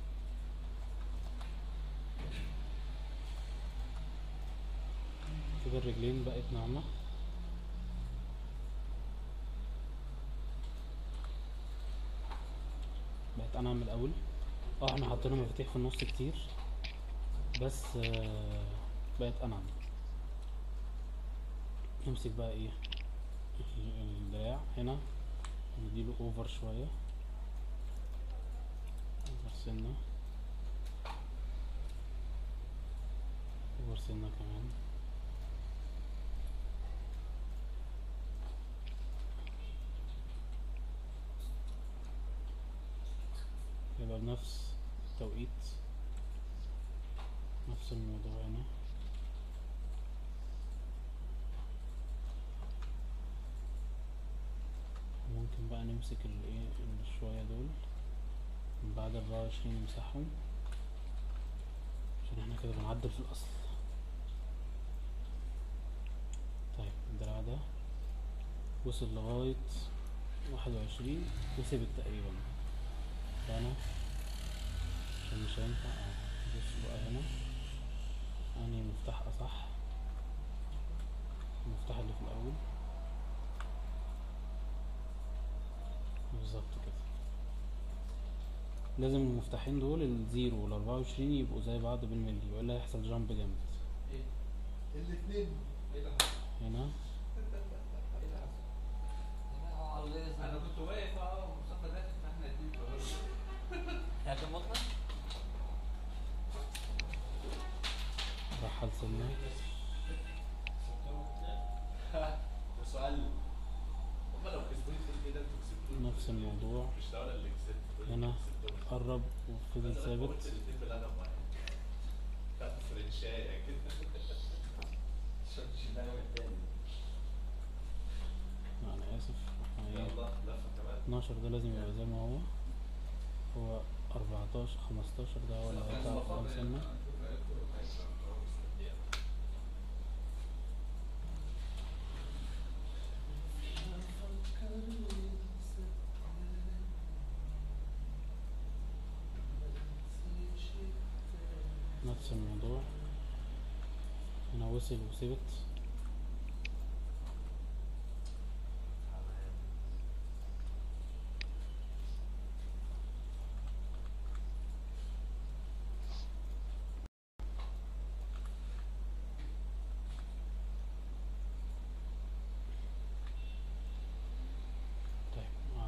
كده الرجلين بقت ناعمة بقت انعم من الاول اه احنا حطينا مفاتيح في النص كتير بس آه بقت انعم نمسك بقى ايه ال- الدراع هنا نديله اوفر شوية اوفر سنة اوفر سنة كمان يبقى بنفس التوقيت نفس الموضوع هنا ممكن بقى نمسك الايه الشوية دول من بعد أربعة وعشرين نمسحهم عشان احنا كده بنعدل في الأصل طيب الدراع ده وصل لغاية واحد وعشرين وثبت تقريبا فأنا عشان مش هينفع اه بص بقى هنا أنهي مفتاح أصح المفتاح اللي في الأول بالظبط كده لازم المفتاحين دول الزيرو والأربعة وعشرين يبقوا زي بعض بالملي وإلا هيحصل جامب جامد الاثنين ايه اللي حصل؟ هنا ايه اللي حصل؟ هنا هو على الليزر. انا كنت واقف اه ومصطفى داخل فاحنا اتنين قررنا يا كم مطلع؟ رحل سنة وسؤال هم لو كسبوني في كده انتوا كسبتوني نفس الموضوع مش ده ولا اللي كسبت هنا قرب وفضل ثابت الاثنين بالقلم واحد خدت فرنشايه كده عشان تشيلها يوم التاني. لا أنا آسف احنا ايه يلا لفه كمان 12 ده لازم يبقى زي ما هو هو 14 15 ده هو اللي هيطلع كام سنة نفس الموضوع هنا وصل وثبت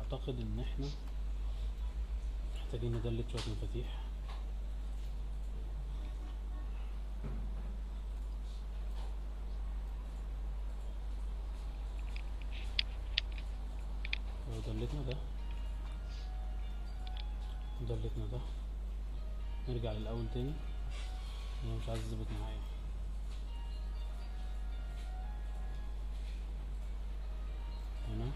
اعتقد ان احنا محتاجين ندلت شوية مفاتيح لو دلتنا ده دلتنا ده نرجع للأول تاني انا مش عايز يظبط معايا هنا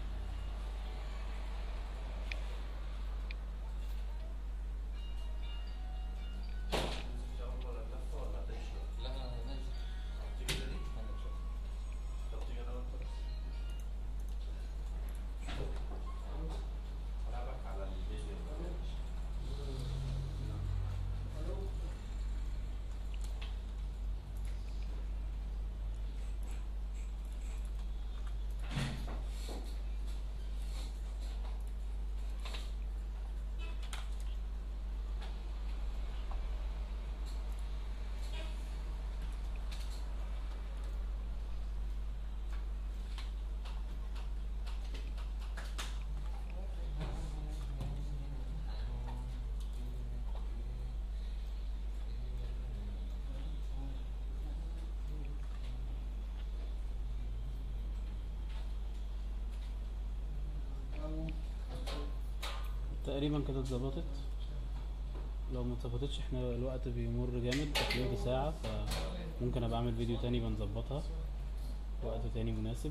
في أول اللفة ولا هتمشي؟ لا انا نازل هتيجي تاني؟ انا مش عارف. طب تيجي أنا وأنت بس. هلعبك على الفيديو تقريبا كده اتظبطت لو ما اتظبطتش احنا الوقت بيمر جامد تقريبا ساعة فممكن ابقى اعمل فيديو تاني بنظبطها وقت تاني مناسب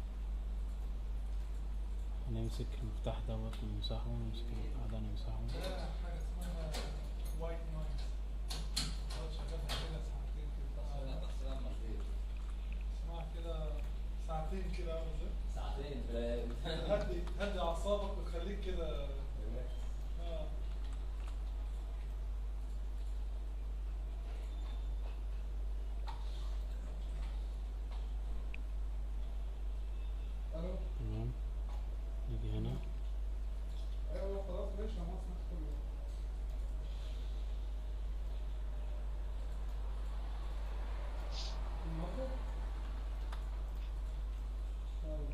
هنمسك المفتاح دوت نمسحه ونمسك المفتاح ده نمسحه ده حاجه اسمها وايت نويز شغال كده ساعتين كده لا تحصيل عن مخير اسمعها كده ساعتين كده عامل ازاي ساعتين فاهم هدي هدي اعصابك وتخليك كده اه الو تمام نيجي هنا ايوه خلاص ماشي انا هسمع كله الموضوع طيب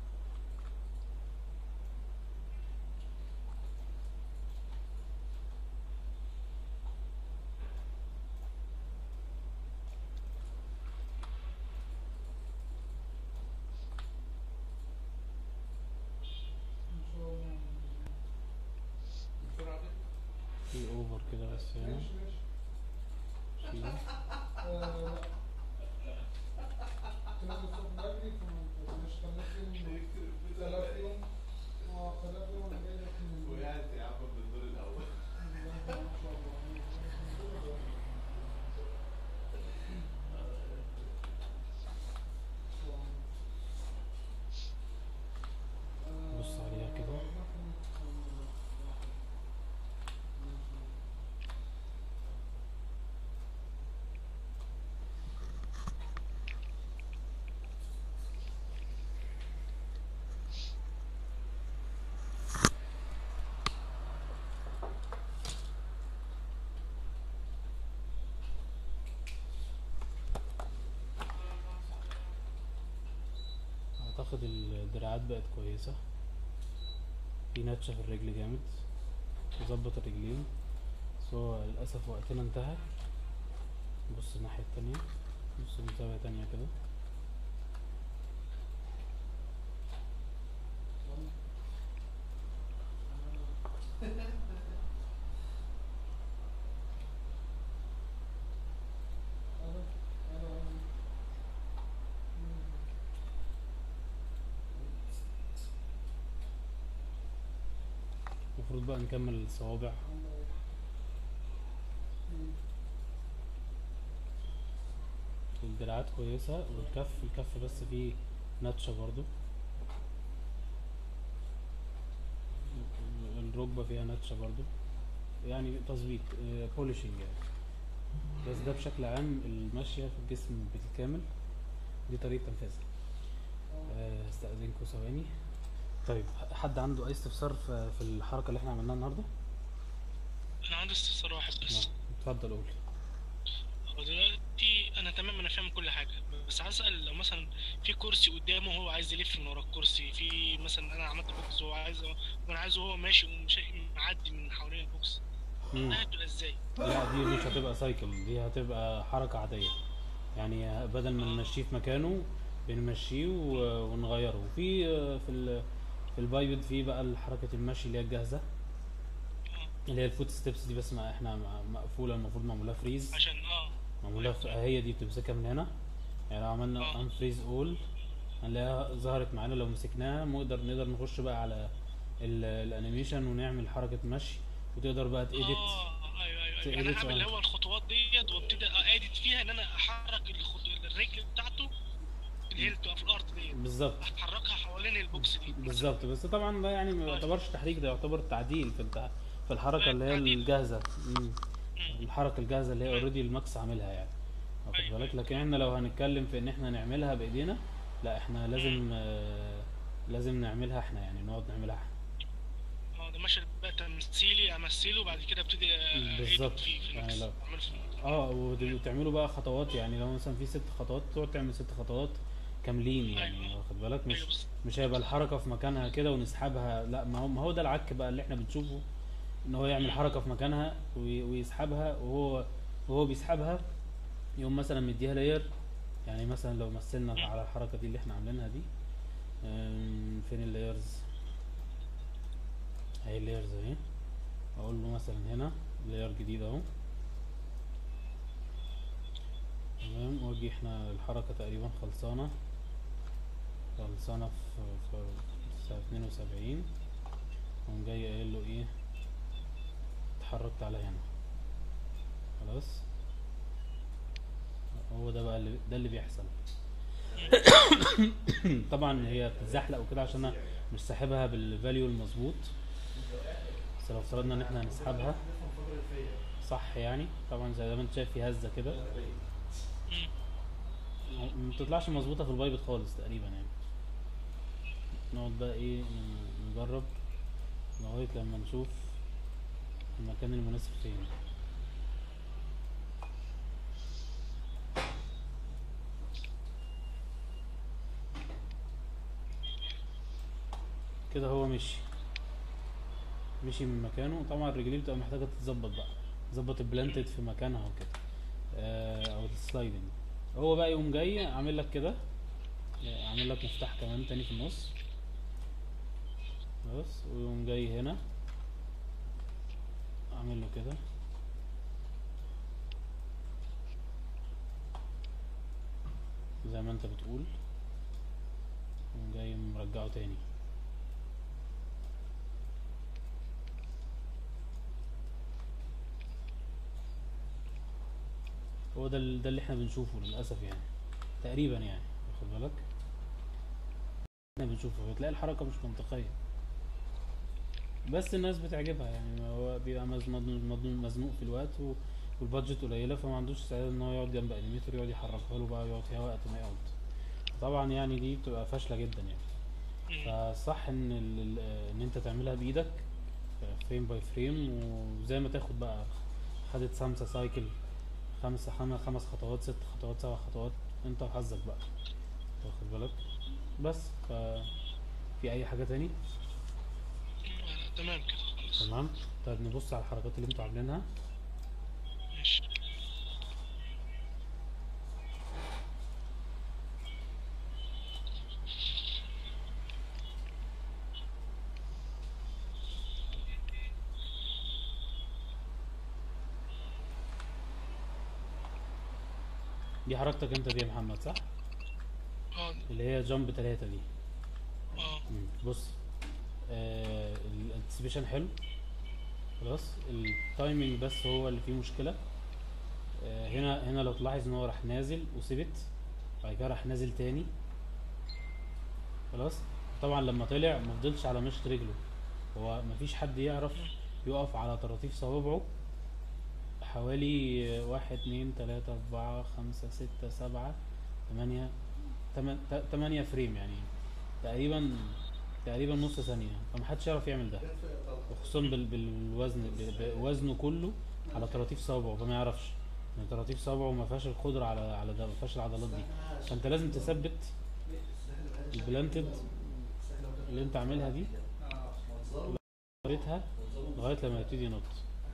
ان شاء الله بسرعة كده في اوفر كده بس هنا ماشي ماشي في آه، كنا الصبح بدري فمش خليت يوم ثلاث يوم اه ثلاث يوم انا جاي لك من وقعت يا عم من الدور الأول ما شاء الله بص عليها كده. اعتقد الدراعات بقت كويسة في نتشة في الرجل جامد وظبط الرجلين بس هو للأسف وقتنا انتهى بص الناحية التانية بص من زاوية تانية كده المفروض بقى نكمل الصوابع الدراعات كويسة والكف الكف بس فيه نتشة برضو الركبة فيها نتشة برضو يعني تظبيط بولشنج يعني بس ده بشكل عام الماشية في الجسم بالكامل دي طريقة تنفيذها آه، استأذنكم ثواني طيب حد عنده أي استفسار في في الحركة اللي احنا عملناها النهاردة؟ انا عندي استفسار واحد بس نعم اتفضل قول هو دلوقتي انا تمام انا فاهم كل حاجه بس عايز اسال لو مثلا في كرسي قدامه هو عايز يلف من ورا الكرسي في مثلا انا عملت بوكس وهو عايز وانا عايزه هو ماشي ومش معدي من حوالين البوكس مم. ده هتبقى ازاي؟ لا دي مش هتبقى سايكل دي هتبقى حركة عادية يعني بدل ما نمشيه في مكانه بنمشيه و- ونغيره وفي آه، في ال في البايبد في بقى حركة المشي اللي هي الجاهزة اللي هي الفوت ستيبس دي بس ما احنا م- مقفولة المفروض معمولها فريز عشان اه معمولها ف- هي دي بتمسكها من هنا يعني لو عملنا آه. ان فريز اول هنلاقيها ظهرت معانا لو مسكناها نقدر نقدر نخش بقى على ال- الانيميشن ونعمل حركة مشي وتقدر بقى تإيديت اه ايوه ايوه تقدر يعني انا اعمل اللي آه. هو الخطوات ديت وابتدي اديت فيها ان انا احرك الخط... الرجل بتاعته اللي هي اللي بتبقى في الارض ديت بالظبط احركها حوالين البوكس دي بالظبط بس طبعا ده يعني ما يعتبرش تحريك ده يعتبر تعديل في التع... في الحركه اللي هي تعديل. الجاهزه مم. مم. الحركه الجاهزه اللي هي اوريدي الماكس عاملها يعني واخد أيوة. بالك لكن احنا لو هنتكلم في ان احنا نعملها بايدينا لا احنا لازم آه لازم نعملها احنا يعني نقعد نعملها احنا اه ده ماشي بقى تمثيلي امثله وبعد كده ابتدي أ- بالظبط. أedit فيه في يعني الماكس. لو- أعمله في- اه وت- وتعملوا بقى خطوات يعني لو مثلا في ست خطوات تقعد تعمل ست خطوات كاملين يعني أيوة. واخد بالك مش أيوة بالظبط. مش هيبقى الحركه في مكانها كده ونسحبها لا ما هو ما هو ده العك بقى اللي احنا بنشوفه ان هو يعمل حركه في مكانها وي- ويسحبها وهو وهو بيسحبها يقوم مثلا مديها لاير يعني مثلا لو مثلنا على الحركه دي اللي احنا عاملينها دي أم، فين اللايرز اهي اللايرز اهي اقول له مثلا هنا لاير جديد اهو تمام واجي احنا الحركه تقريبا خلصانه خلصانه في في في 72 قوم جاي قايل له ايه اتحركت على هنا خلاص هو ده بقى اللي ده اللي بيحصل طبعا هي بتتزحلق وكده عشان انا مش ساحبها بالفاليو المظبوط بس لو افترضنا ان احنا هنسحبها صح يعني طبعا زي ما انت شايف في هزه كده مم. ما بتطلعش مظبوطه في البايبت خالص تقريبا يعني نقعد بقى ايه ن- نجرب لغايه لما نشوف المكان المناسب فين كده هو مشي مشي من مكانه طبعا الرجلين بتبقى محتاجه تتظبط بقى تظبط البلانتد في مكانها وكده آه او السلايدنج هو بقى يقوم جاي عامل لك كده آه، عامل لك مفتاح كمان تاني في النص بس ويقوم جاي هنا عامل له كده زي ما انت بتقول يقوم جاي مرجعه تاني هو ده ال- ده اللي احنا بنشوفه للاسف يعني تقريبا يعني واخد بالك احنا بنشوفه بتلاقي الحركه مش منطقيه بس الناس بتعجبها يعني ما هو بيبقى مز- مضنون- مضنون- مزنوق في الوقت و- والبادجت قليله فما عندوش استعداد ان هو يقعد جنب انيميتور يقعد يحركها له بقى ويقعد فيها وقت ما يقعد طبعا يعني دي بتبقى فاشله جدا يعني مم. فصح ان ال- ال- ان انت تعملها بايدك فريم باي فريم وزي ما تاخد بقى خدت خمسة سايكل خمسة خمس خمس خطوات ست خطوات سبع خطوات انت وحظك بقى واخد بالك بس ف في اي حاجة تاني آه، تمام كده خلاص تمام طيب نبص على الحركات اللي انتوا عاملينها ماشي دي حركتك انت دي يا محمد صح اه اللي هي جامب تلاتة دي اه مم. بص آه الانتسبيشن حلو خلاص التايمنج بس هو اللي فيه مشكلة آه هنا هنا لو تلاحظ ان هو راح نازل وثبت بعد كده راح نازل تاني خلاص طبعا لما طلع ما فضلش على مشط رجله هو مفيش حد يعرف يقف على طراطيف صوابعه حوالي آه، واحد اتنين تلاتة اربعة خمسة ستة سبعة تمانية تمن- ت- تمانية فريم يعني تقريبا تقريبا نص ثانية فمحدش يعرف يعمل ده وخصوصا بال- بالوزن ب- بوزنه كله على طراطيف صوابعه فما يعرفش ان طراطيف صوابعه ما فيهاش القدرة على على ده ما فيهاش العضلات دي فانت لازم تثبت البلانتد اللي انت عاملها دي قريتها لغايه لما يبتدي ينط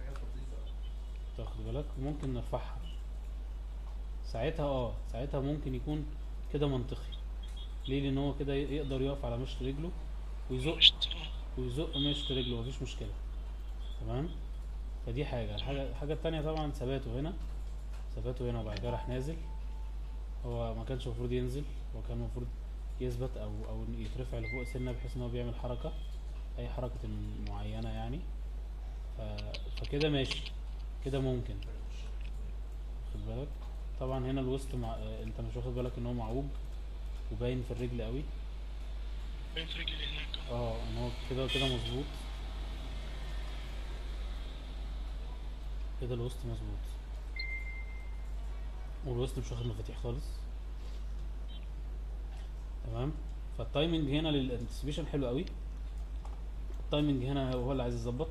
تاخد بالك ممكن نرفعها ساعتها اه ساعتها ممكن يكون كده منطقي ليه لان هو كده يقدر يقف على مشط رجله ويزق مش اه ويزق مشط رجله مفيش مشكله تمام فدي حاجه الحاجه الحاجه التانية طبعا ثباته هنا ثباته هنا وبعد كده راح نازل هو ما كانش المفروض ينزل هو كان المفروض يثبت او او يترفع لفوق سنه بحيث ان هو بيعمل حركه اي حركه معينه يعني ف... فكده ماشي كده ممكن خد بالك طبعا هنا الوسط مع... آه، انت مش واخد بالك ان هو معوج وباين في الرجل قوي باين في رجلي اللي هناك اه. اه ان هو كده كده مظبوط كده الوسط مظبوط والوسط مش واخد مفاتيح خالص تمام فالتايمنج هنا للانتسبيشن حلو قوي التايمنج هنا هو اللي عايز يظبط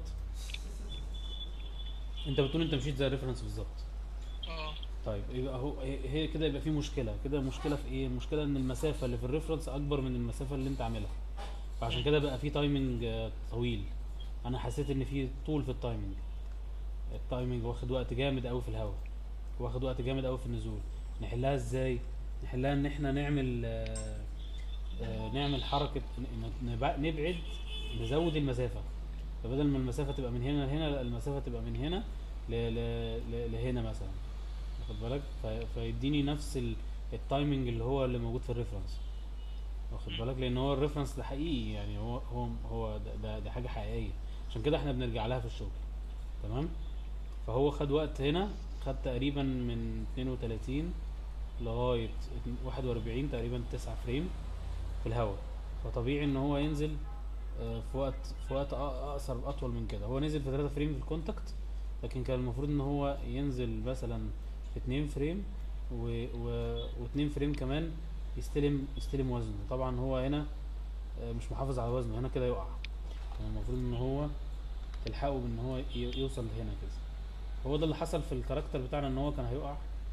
انت بتقول انت مشيت زي الريفرنس بالظبط اه طيب يبقى هو هي هي كده يبقى في مشكله كده المشكله في ايه المشكله ان المسافه اللي في الريفرنس اكبر من المسافه اللي انت عاملها فعشان كده بقى في تايمنج آه، طويل انا حسيت ان في طول في التايمنج التايمنج واخد وقت جامد قوي في الهواء واخد وقت جامد قوي في النزول نحلها ازاي نحلها ان احنا نعمل آه، آه، نعمل حركه ن- نب- نبعد نزود المسافه فبدل ما المسافه تبقى من هنا لهنا لا المسافه تبقى من هنا ل- ل- ل- لهنا مثلا واخد بالك في- فيديني نفس ال- التايمنج اللي هو اللي موجود في الريفرنس واخد بالك لان هو الريفرنس ده حقيقي يعني هو هو هو ده, ده, ده حاجه حقيقيه عشان كده احنا بنرجع لها في الشغل تمام فهو خد وقت هنا خد تقريبا من 32 لغايه 41 تقريبا 9 فريم في الهواء فطبيعي ان هو ينزل آه، في وقت في وقت أ- اقصر اطول من كده هو نزل في 3 فريم في الكونتاكت لكن كان المفروض ان هو ينزل مثلا في 2 فريم و... و... و2 فريم كمان يستلم يستلم وزنه طبعا هو هنا آه، مش محافظ على وزنه هنا كده يقع كان المفروض ان هو تلحقه بان هو ي- يوصل هنا كده هو ده اللي حصل في الكاركتر بتاعنا ان هو كان هيقع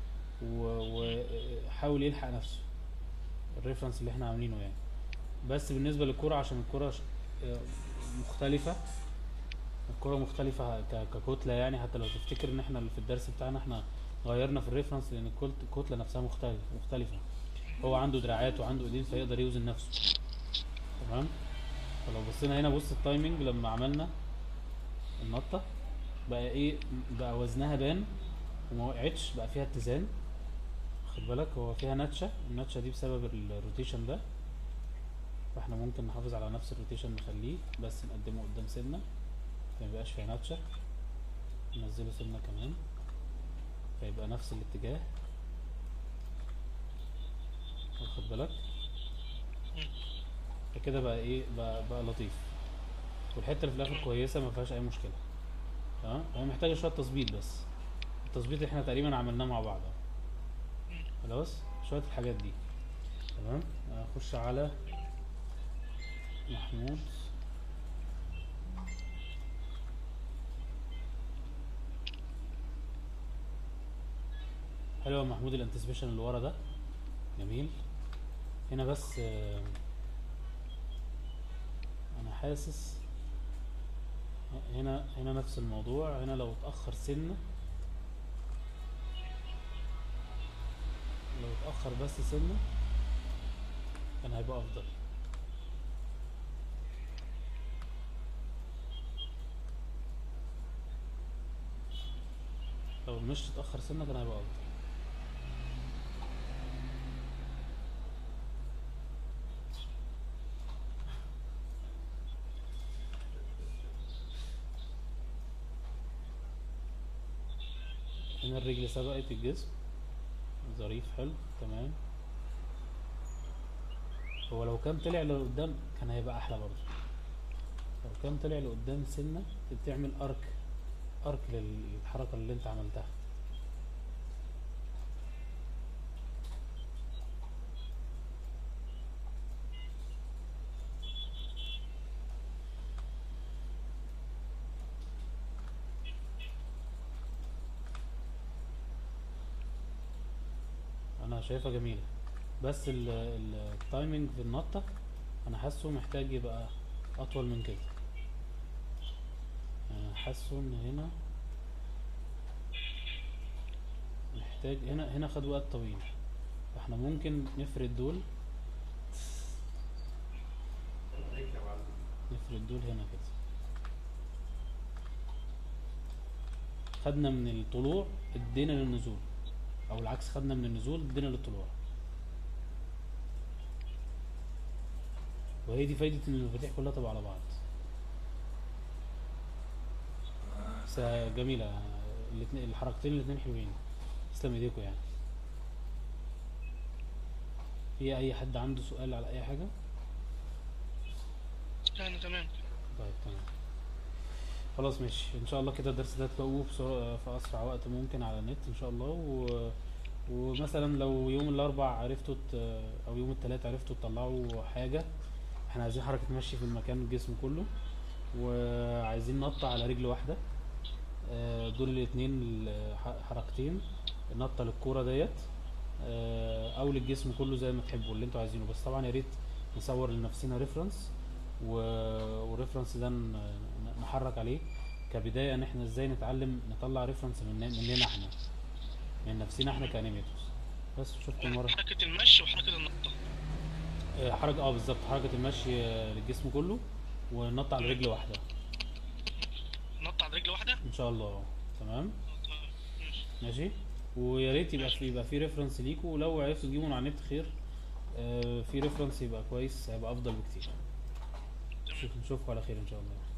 وحاول يلحق نفسه الريفرنس اللي احنا عاملينه يعني بس بالنسبه للكرة عشان الكرة ش- آه، مختلفة الكرة مختلفة ك- ككتلة يعني حتى لو تفتكر ان احنا في الدرس بتاعنا احنا غيرنا في الريفرنس لان الكت- الكتلة نفسها مختلفة مختلفة هو عنده دراعات وعنده ايدين فيقدر يوزن نفسه تمام فلو بصينا هنا بص التايمنج لما عملنا النطة بقى ايه بقى وزنها بان وما وقعتش بقى فيها اتزان خد بالك هو فيها نتشة النتشة دي بسبب الروتيشن ده فاحنا ممكن نحافظ على نفس الروتيشن نخليه بس نقدمه قدام سنة ما يبقاش فيها نتشة ننزله سنة كمان فيبقى نفس الاتجاه واخد بالك فكده بقى ايه بقى, بقى لطيف والحته اللي في الاخر كويسه ما فيهاش اي مشكله تمام هي محتاجه شويه تظبيط بس التظبيط اللي احنا تقريبا عملناه مع بعض أهو. خلاص شويه الحاجات دي تمام اخش على محمود حلو يا محمود الانتسبيشن اللي ورا ده جميل هنا بس آه، انا حاسس هنا هنا نفس الموضوع هنا لو اتأخر سنة لو اتأخر بس سنة كان هيبقى أفضل لو مش اتأخر سنة كان هيبقى أفضل هنا الرجل سبقت الجسم ظريف حلو تمام هو لو كان طلع لقدام كان هيبقى احلى برضه لو كان طلع لقدام سنة بتعمل ارك ارك للحركة اللي انت عملتها انا شايفها جميلة بس ال- ال- التايمنج في النطة انا حاسه محتاج يبقى اطول من كده يعني حاسه ان هنا محتاج هنا هنا خد وقت طويل فاحنا ممكن نفرد دول عليك يا معلم نفرد دول هنا كده خدنا من الطلوع ادينا للنزول او العكس خدنا من النزول ادينا للطلوع وهي دي فايدة ان المفاتيح كلها تبقى على بعض بس جميلة الاتنين الحركتين الاتنين حلوين تسلم ايديكوا يعني في اي حد عنده سؤال على اي حاجة لا انا تمام طيب تمام خلاص ماشي ان شاء الله كده الدرس ده تلاقوه بسرعة في اسرع وقت ممكن على النت ان شاء الله و... ومثلا لو يوم الاربع عرفتوا ت... او يوم الثلاث عرفتوا تطلعوا حاجة احنا عايزين حركة مشي في المكان الجسم كله وعايزين نطة على رجل واحدة آه، دول الاتنين ال- ح- حركتين نطة للكورة ديت آه، او للجسم كله زي ما تحبوا اللي انتوا عايزينه بس طبعا يا ريت نصور لنفسنا ريفرنس والريفرنس ده ن- ن- نحرك عليه كبداية ان احنا ازاي نتعلم نطلع ريفرنس من مننا احنا من نفسنا احنا كانيميتورز بس اشوفكم مرة حركة المشي وحركة النطة آه، حركة اه بالظبط حركة المشي آه، للجسم كله ونط على رجل واحدة نط على رجل واحدة ان شاء الله تمام آه، طيب، ماشي ماشي ويا ريت يبقى في يبقى في ريفرنس ليكوا ولو عرفتوا تجيبوا من على النت خير آه، في ريفرنس يبقى كويس هيبقى افضل بكتير تمام نشوفكم على خير ان شاء الله